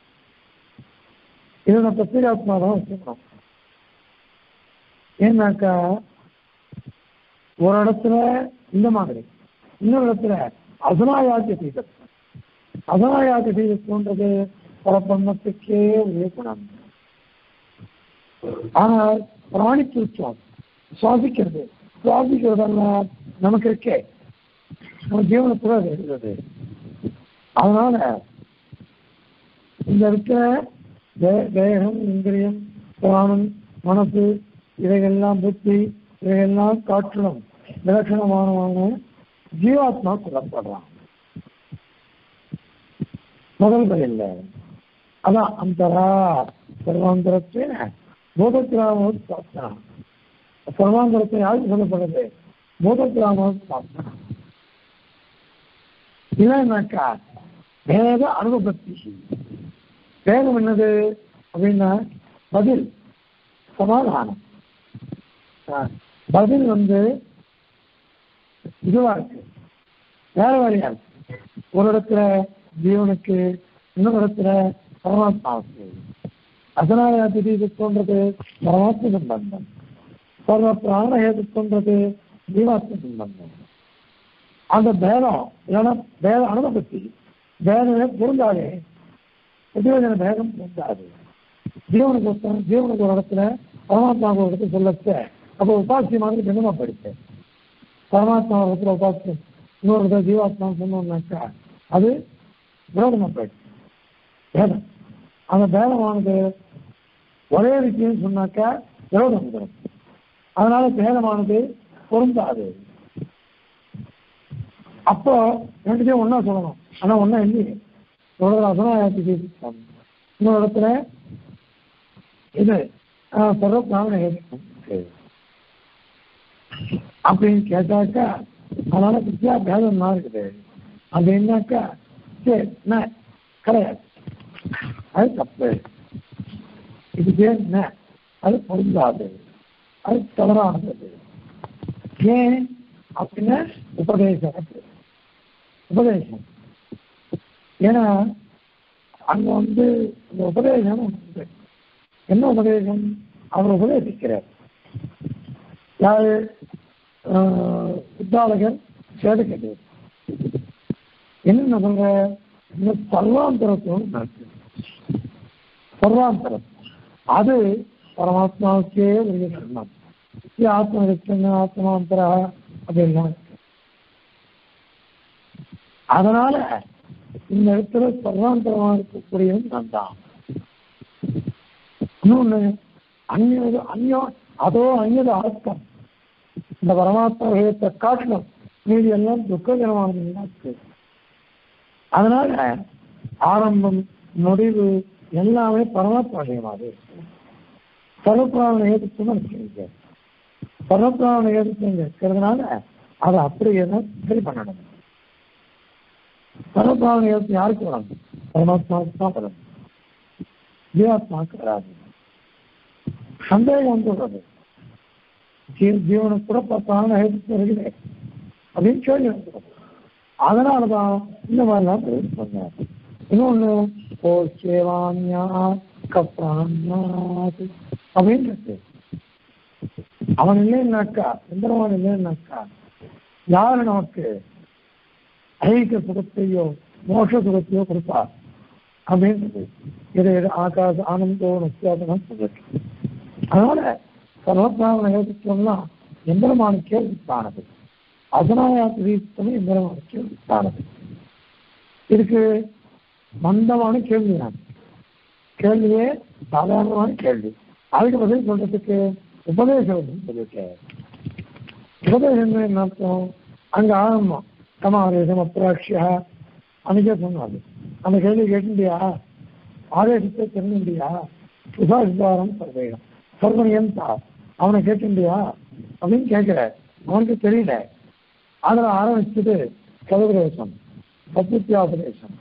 இதை நான் பிரத்யேகாத்மா தான் வச்சுக்கணும் ஏன்னாக்கா ஒரு இடத்துல இந்த மாதிரி இன்னொரு இடத்துல அசனாயாத்திய தீபம் அசனாயாத்திய தீபத்துன்றது பரபண்ணத்துக்கே ஒரே குணம் ஆனால் பிராணிக்கு சுவாசம் சுவாசிக்கிறது சுவாசிக்கிறதெல்லாம் நமக்கு இருக்கே நம்ம ஜீவனத்துல அது இருக்கிறது அதனால இந்த இருக்கிற தே- தேகம் இந்திரியம் பிராணம் மனசு இவைகள்லாம் புத்தி இவையெல்லாம் காட்டிலும் விலட்சணமானவன ஜீவாத்மா சொல்லப்படுறான் முதல் பதில்ல அதான் அந்தரா சர்வாந்தரத்தின் பூதக்கிராம பிரார்த்தனா சர்வாந்தரத்தை யாருக்கு சொல்லப்படுது பூதக்கிராம பிரார்த்தனா இதான் என்னக்கா வேத அனுபவத்தி வேதம் என்னது அப்படின்னா பதில் சமாதானம் ஆ, பதில் வந்து இதுவா இருக்கு வேற வேறையா இருக்கு ஒரு இடத்துல ஜீவனுக்கு இன்னொரு இடத்துல பரமாத்மாவுக்கு அதனால திடீர்ன்றது பரமாத்ம சம்பந்தம் சர்வ பிராண ஹேதுன்றது ஜீவாத்ம சம்பந்தம் அந்த பேதம் இல்லைன்னா பேத அனுபவத்தி பேதமே பொருந்தாது உத்தியோக பேதம் பொருந்தாது ஜீவனுக்கு ஒருத்தன் ஜீவனுக்கு ஒரு இடத்துல பரமாத்மாவுக்கு ஒரு இடத்துல சொல்லச்ச அப்போ உபாசி மாதிரி பின்னமா படித்தேன் பரமாத்மா ஒரு இடத்துல உபாசி இன்னொரு இடத்துல ஜீவாத்மா சொன்னோம்னாக்கா அது விரோதமா போயிடுச்சு பேதம் அந்த பேதமானது ஒரே விஷயம் சொன்னாக்கா விரோதம் வந்துடும் அதனால பேதமானது பொருந்தாது அப்போ ரெண்டுத்தையும் ஒண்ணா சொல்லணும் ஆனா ஒண்ணா இல்லையே ஒரு இடத்துல அசனாயத்துக்கு இன்னொரு இடத்துல இது சொல்ற பிராமண அப்படின்னு கேட்டாக்கா அதனால வித்யா பேதம் தான் இருக்குது அப்படின்னாக்கா சரி என்ன கிடையாது அது தப்பு இது பேர் என்ன அது பொருந்தாது அது தவறானது ஏன் அப்படின்னா உபதேசம் உபதேசம் ஏன்னா அங்க வந்து இந்த உபதேசம் உண்டு. என்ன உபதேசம் அவர் உபதேசிக்கிறார் யாரு ஆஹ், உத்தாலகர் சேதகர் என்ன சொல்ற இந்த சர்வாந்தரத்தோடு நடக்கு சர்வாந்தரம் அது பரமாத்மாவுக்கே உரிய தர்மம் இது ஆத்ம லட்சணம் ஆத்மாந்தரா அப்படின்லாம் இருக்கு அதனால இந்த இடத்துல சர்வாந்தரமா இருக்கக்கூடியவன் நான் தான் இன்னொன்னு அந்நியது அந்நியம் அதோ அந்நியது ஆத்மம் இந்த பரமாத்மா விஷயத்தை காட்டணும் மீதி எல்லாம் துக்ககரமானது இருக்கு அதனால ஆரம்பம் முடிவு எல்லாமே பரமாத்மா விஷயமாக இருக்கு சர்வப்பிராண ஏதுக்குன்னு இருக்கு சர்வப்பிராண ஏதுக்கு இருக்கிறதுனால அதை அப்படியே தான் சரி பண்ணணும் சர்வப்பிராண ஏதுக்கு யாருக்கு வரும் பரமாத்மாவுக்கு தான் வரும் ஜீவாத்மாவுக்கு வராது சந்தேகம் வந்துடுறது ஜீ- ஜீவனுக்கு கூட பத்தான ஹேத்து இருக்குது அப்படின்னு கேள்வி வந்துடுறது அதனாலதான் இந்த மாதிரிலாம் பிரயோகம் பண்ணார் இன்னொன்னு ஓ சேவான்யா கப்பான்யாத் அப்படின்னு இருக்கு அவன் இல்லைன்னாக்கா சுந்தரவான் இல்லைன்னாக்கா யாரு நமக்கு ஐக்கிய சுகத்தையோ மோட்ச சுகத்தையோ கொடுப்பா அப்படின்றது இது இது ஆகாச ஆனந்தோ நத்தியாசனம் சொல்லிட்டு அதனால சர்வப்பிராமண யோசிச்சோம்னா எந்திரமான கேள்வித்தானது அசனாயாத்திரீத்தமும் எந்திரமான கேள்வித்தானது இதுக்கு மந்தமான கேள்வி தான் கேள்வியே சாதாரணமான கேள்வி அதுக்கு பதில் சொல்றதுக்கு உபதேசம் சொல்லியிருக்கேன் உபதேசம் என்ன அர்த்தம் அங்க ஆரம்பம் சமாதேசம் அப்ராட்சியா அன்னைக்கே சொன்னாரு அந்த கேள்வி கேட்டுண்டியா ஆதேசத்தை தெரிஞ்சுண்டியா சுபாஷிதாரம் சர்வேகம் சர்வனியம் தா அவனை கேட்டுண்டியா அப்படின்னு கேட்கிற அவனுக்கு தெரியல அதுல ஆரம்பிச்சது சதுபதேசம் சத்வித்யாபதேசம்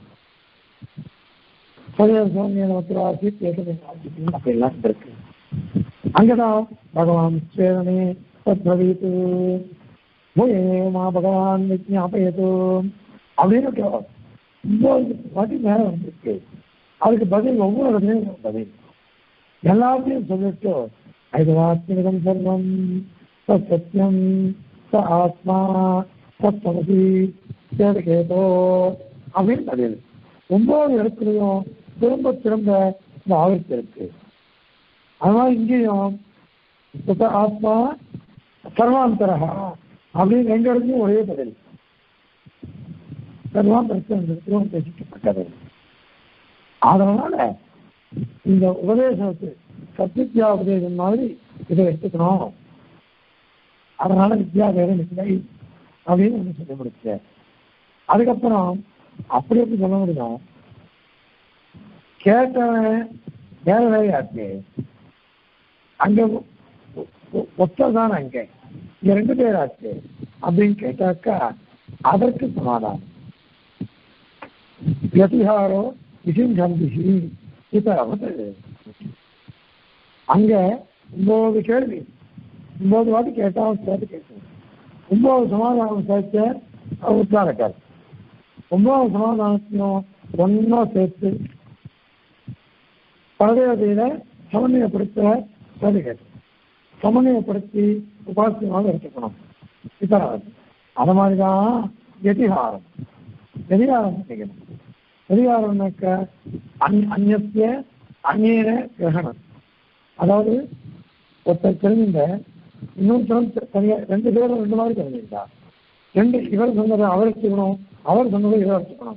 சோமியனத்திராசி அப்படிலாம் இருக்கு அங்கதான் பகவான் சேதனே தத்வீத்து மா பகவான் விஜாபயது அப்படின்னு கேட்கும். ஒன்பது வாட்டி மேல வந்திருக்கு அதுக்கு பதில் ஒவ்வொரு இடத்துலையும் ஒரு பதில் எல்லாத்தையும் சொல்லிட்டு ஐதவாத்மிகம் சர்வம் சத் சத்தியம் ச ஆத்மா சத் சமதி சேதகேதோ அப்படின்னு பதில் ஒன்பது இடத்துலையும் திரும்ப திரும்ப இந்த ஆவர்த்தி இருக்கு அதனால இங்கேயும் சுத்த ஆத்மா சர்வாந்தரா அப்படின்னு ரெண்டு இடத்துலையும் ஒரே பதில் சர்வாந்தரத்தில் பேசிக்கப்பட்டது அதனால இந்த உபதேசத்து சத்தியா உபதேசம் மாதிரி இதை எடுத்துக்கணும் அதனால வித்யாபேதம் இல்லை அப்படின்னு ஒன்று சொல்லி முடிச்சேன் அதுக்கப்புறம் அப்படி எப்படி சொல்ல முடியும் கேட்டவன் வேற வேலையாச்சு அங்க ஒத்தர் தான் அங்க இங்க ரெண்டு பேர் ஆச்சு அப்படின்னு கேட்டாக்கா அதற்கு சமாதானம் யதிஹாரோ விசிஞ்சம்பிசி இதாவது அங்க ஒன்பது கேள்வி ஒன்பது வாட்டி கேட்டாலும் சேர்த்து கேட்கணும் ஒன்பது சமாதானம் சேர்த்த உத்தாரக்கார் ஒன்பது சமாதானத்தையும் ஒன்னா சேர்த்து பரதேவதையில சமநிலைப்படுத்த சதுகேட்டு சமநிலைப்படுத்தி உபாசியமாக எடுத்துக்கணும் இத்தராது அது மாதிரிதான் எதிகாரம் எதிகாரம் செய்யணும் எதிகாரம்னாக்க அந் அந்நிய அந்நியன கிரகணம் அதாவது ஒருத்தர் தெரிஞ்ச இன்னொருத்தரும் தனியா ரெண்டு பேரும் ரெண்டு மாதிரி தெரிஞ்சிருந்தா ரெண்டு இவர் சொன்னதை அவர் எடுத்துக்கணும் அவர் சொன்னதை இவர் எடுத்துக்கணும்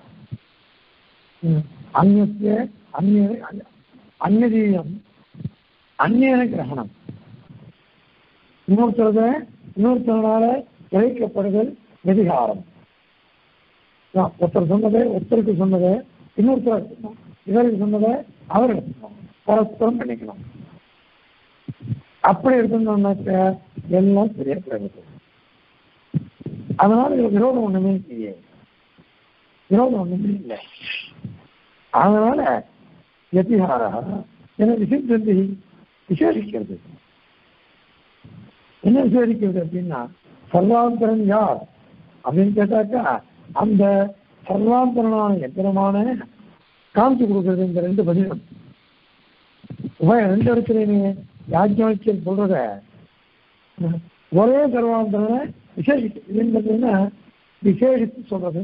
அந்நிய அந்நிய அந்நதீயம் அந்நியன கிரகணம் இன்னொருத்தரத இன்னொருத்தனால கிரகிக்கப்படுதல் வெதிகாரம் ஒருத்தர் சொன்னதை ஒருத்தருக்கு சொன்னதை இன்னொருத்தர் எடுத்துக்கணும் இவருக்கு சொன்னதை அவர் எடுத்துக்கணும் பரஸ்பரம் பண்ணிக்கணும் அப்படி இருக்கணும்னாக்க எல்லாம் சரியா கிடக்குது அதனால இதுல விரோதம் ஒண்ணுமே இல்லையே விரோதம் ஒண்ணுமே இல்லை அதனால எதிகாரா என்ன விஷயம் விசேஷிக்கிறது என்ன விசேஷிக்கிறது அப்படின்னா சர்வாந்தரன் யார் அப்படின்னு கேட்டாக்கா அந்த சர்வாந்தரனான எந்திரமான காமிச்சு கொடுக்கறது இந்த ரெண்டு பதிலும் உபயம் ரெண்டு இடத்துலையுமே யாஜ்ஞாக்கியம் சொல்றத ஒரே சர்வாந்தரனை விசேஷித்து இதுன்றதுன்னா விசேஷித்து சொல்றது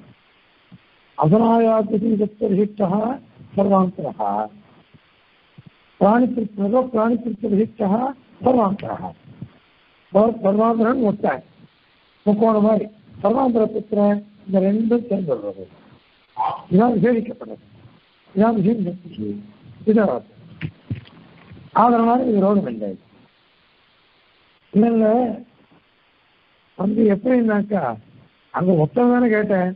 அதனாயாத்திரிஷ்டா சர்வாந்தரா பிராணித்திருத்தோ பிராணித்திருஷ்டா சர்வாந்தரா சர்வாந்தரன் ஒத்த முக்கோண மாதிரி சர்வாந்தர புத்திர இந்த ரெண்டும் சேர்ந்து வருவது இதான் விசேஷிக்கப்பட்டது இதான் விஷயம் இதான் அதனால இது ரோகம் இல்லை இல்ல வந்து எப்படின்னாக்கா அங்க ஒத்தம் தானே கேட்டேன்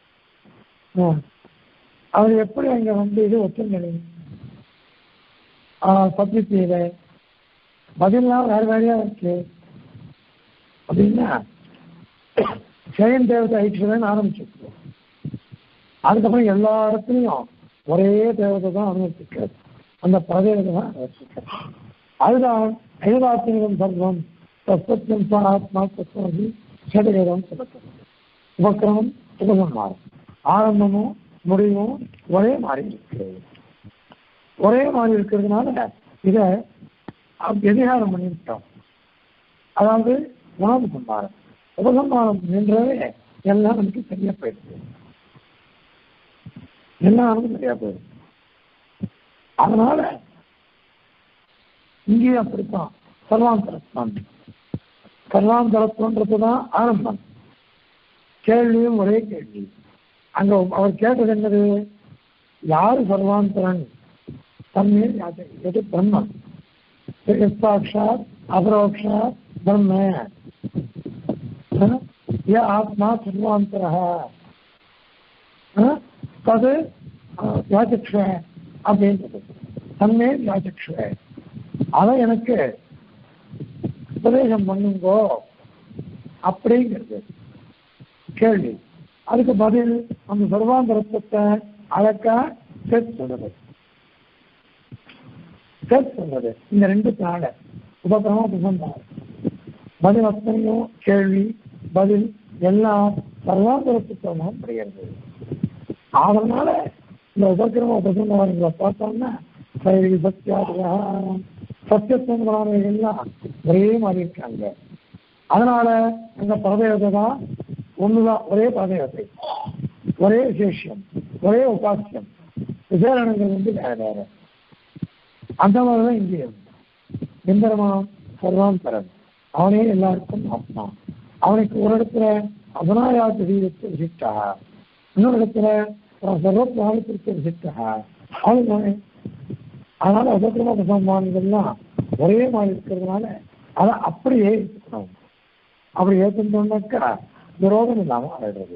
அவர் எப்படி அங்க வந்து இது ஒத்தம் கிடையாது சப்ஜெக்டில பதிலாம் வேற வேறையா இருக்கு அப்படின்னா ஜெயன் தேவதை ஐஸ்வரன் ஆரம்பிச்சிருக்கோம் அதுக்கப்புறம் எல்லா இடத்துலையும் ஒரே தேவதை தான் அனுமதிக்கிறது அந்த பதவியை தான் அனுமதிக்கிறது அதுதான் ஐதாத்மிகம் சர்வம் தத்வத்தியம் சா ஆத்மா தத்துவம் சதவேதம் சொல்லப்படும் உபக்கிரமம் உபகம் மாறும் ஆரம்பமும் முடிவும் ஒரே மாதிரி இருக்கிறது ஒரே மாதிரி இருக்கிறதுனால இதை எதிகாரம் பண்ணிவிட்டோம் அதாவது உணவு சம்பாரம் உபசம்பாரம் என்றவே எல்லாம் நமக்கு சரியா போயிடுது எல்லாம் சரியா போயிடுது அதனால இங்கேயும் அப்படித்தான் சர்வாந்தரத்வம் சர்வாந்தரத்துவன்றது தான் ஆரம்பம் கேள்வியும் ஒரே கேள்வி அங்க அவர் கேட்டது என்னது யாரு சர்வாந்தரன் தன்மேல் எது பிரம்மன் சாட்சாத் அபரோக்ஷாத் பிரம்ம ய ஆத்மா சர்வாந்தர தது யாச்சக்ஷ அப்படின்றது தன்மே யாச்சக்ஷ அதை எனக்கு உபதேசம் பண்ணுங்கோ அப்படிங்கிறது கேள்வி அதுக்கு பதில் அந்த சர்வாந்தரத்தை அழக்கா செட் சொல்றது செட் சொல்றது இந்த ரெண்டு தாழ உபகிரமம் உபசந்தாரம் பதில் அத்தனையும் கேள்வி பதில் எல்லாம் சர்வாந்தரத்துவமாக முடிகிறது அதனால இந்த உபக்கிரம உபசந்தாரங்களை பார்த்தோம்னா சைவி சத்தியாதிகா சத்தியத்துவங்களானவைகள் எல்லாம் ஒரே மாதிரி இருக்காங்க அதனால அந்த பரதேவதை தான் ஒண்ணுதான் ஒரே பரதேவதை ஒரே விசேஷம் ஒரே உபாசியம் விசேரணங்கள் வந்து வேற வேற அந்த மாதிரிதான் இங்கேயும் எந்திரமான் சர்வாந்தரன் அவனே எல்லாருக்கும் ஆத்மா அவனுக்கு ஒரு இடத்துல அபனாயாத்து வீரத்தை விசிட்டா இன்னொரு இடத்துல சர்வத்வாகத்திற்கு விசிட்டா அவனுக்கு அதனால உபக்கிரம சம்மானங்கள்லாம் ஒரே மாதிரி இருக்கிறதுனால அதை அப்படியே இருக்கணும் அப்படி ஏற்றுட்டோம்னாக்கா விரோதம் இல்லாம ஆயிடுறது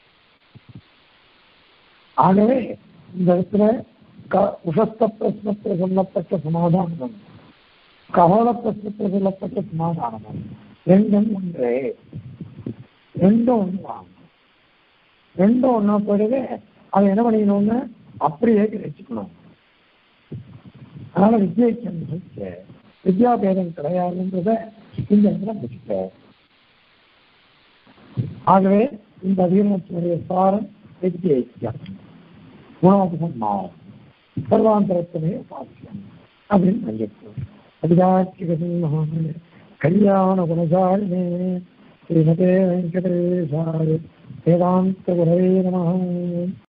ஆகவே இந்த இடத்துல க- உஷஸ்த பிரശ്നத்தில் சொல்லப்பட்ட சமாதானம் ககோள பிரശ്നத்தில் சொல்லப்பட்ட சமாதானம் ரெண்டும் ஒன்றே ரெண்டும் ஒன்றுதான் ரெண்டும் ஒன்றா போயிடுது அதை என்ன பண்ணிக்கணும்னு அப்படியே கிரகிச்சுக்கணும் அதனால வித்யாக்கு வித்யாபேதம் கிடையாதுன்றத இந்த இடத்துல முடிச்சுக்க ஆகவே இந்த அதிகரணத்தினுடைய சாரம் வித்யைக்கியம் குணாதிகம் மாறும் சர்வாந்தரத்திலே சாத்தியம் அப்படின்னு சொல்லியிருக்கோம் அதிகாட்சிகசிம்மகான கல்யாண குணசாலினே ஸ்ரீமதே வெங்கடேசாய வேதாந்த குரவே நம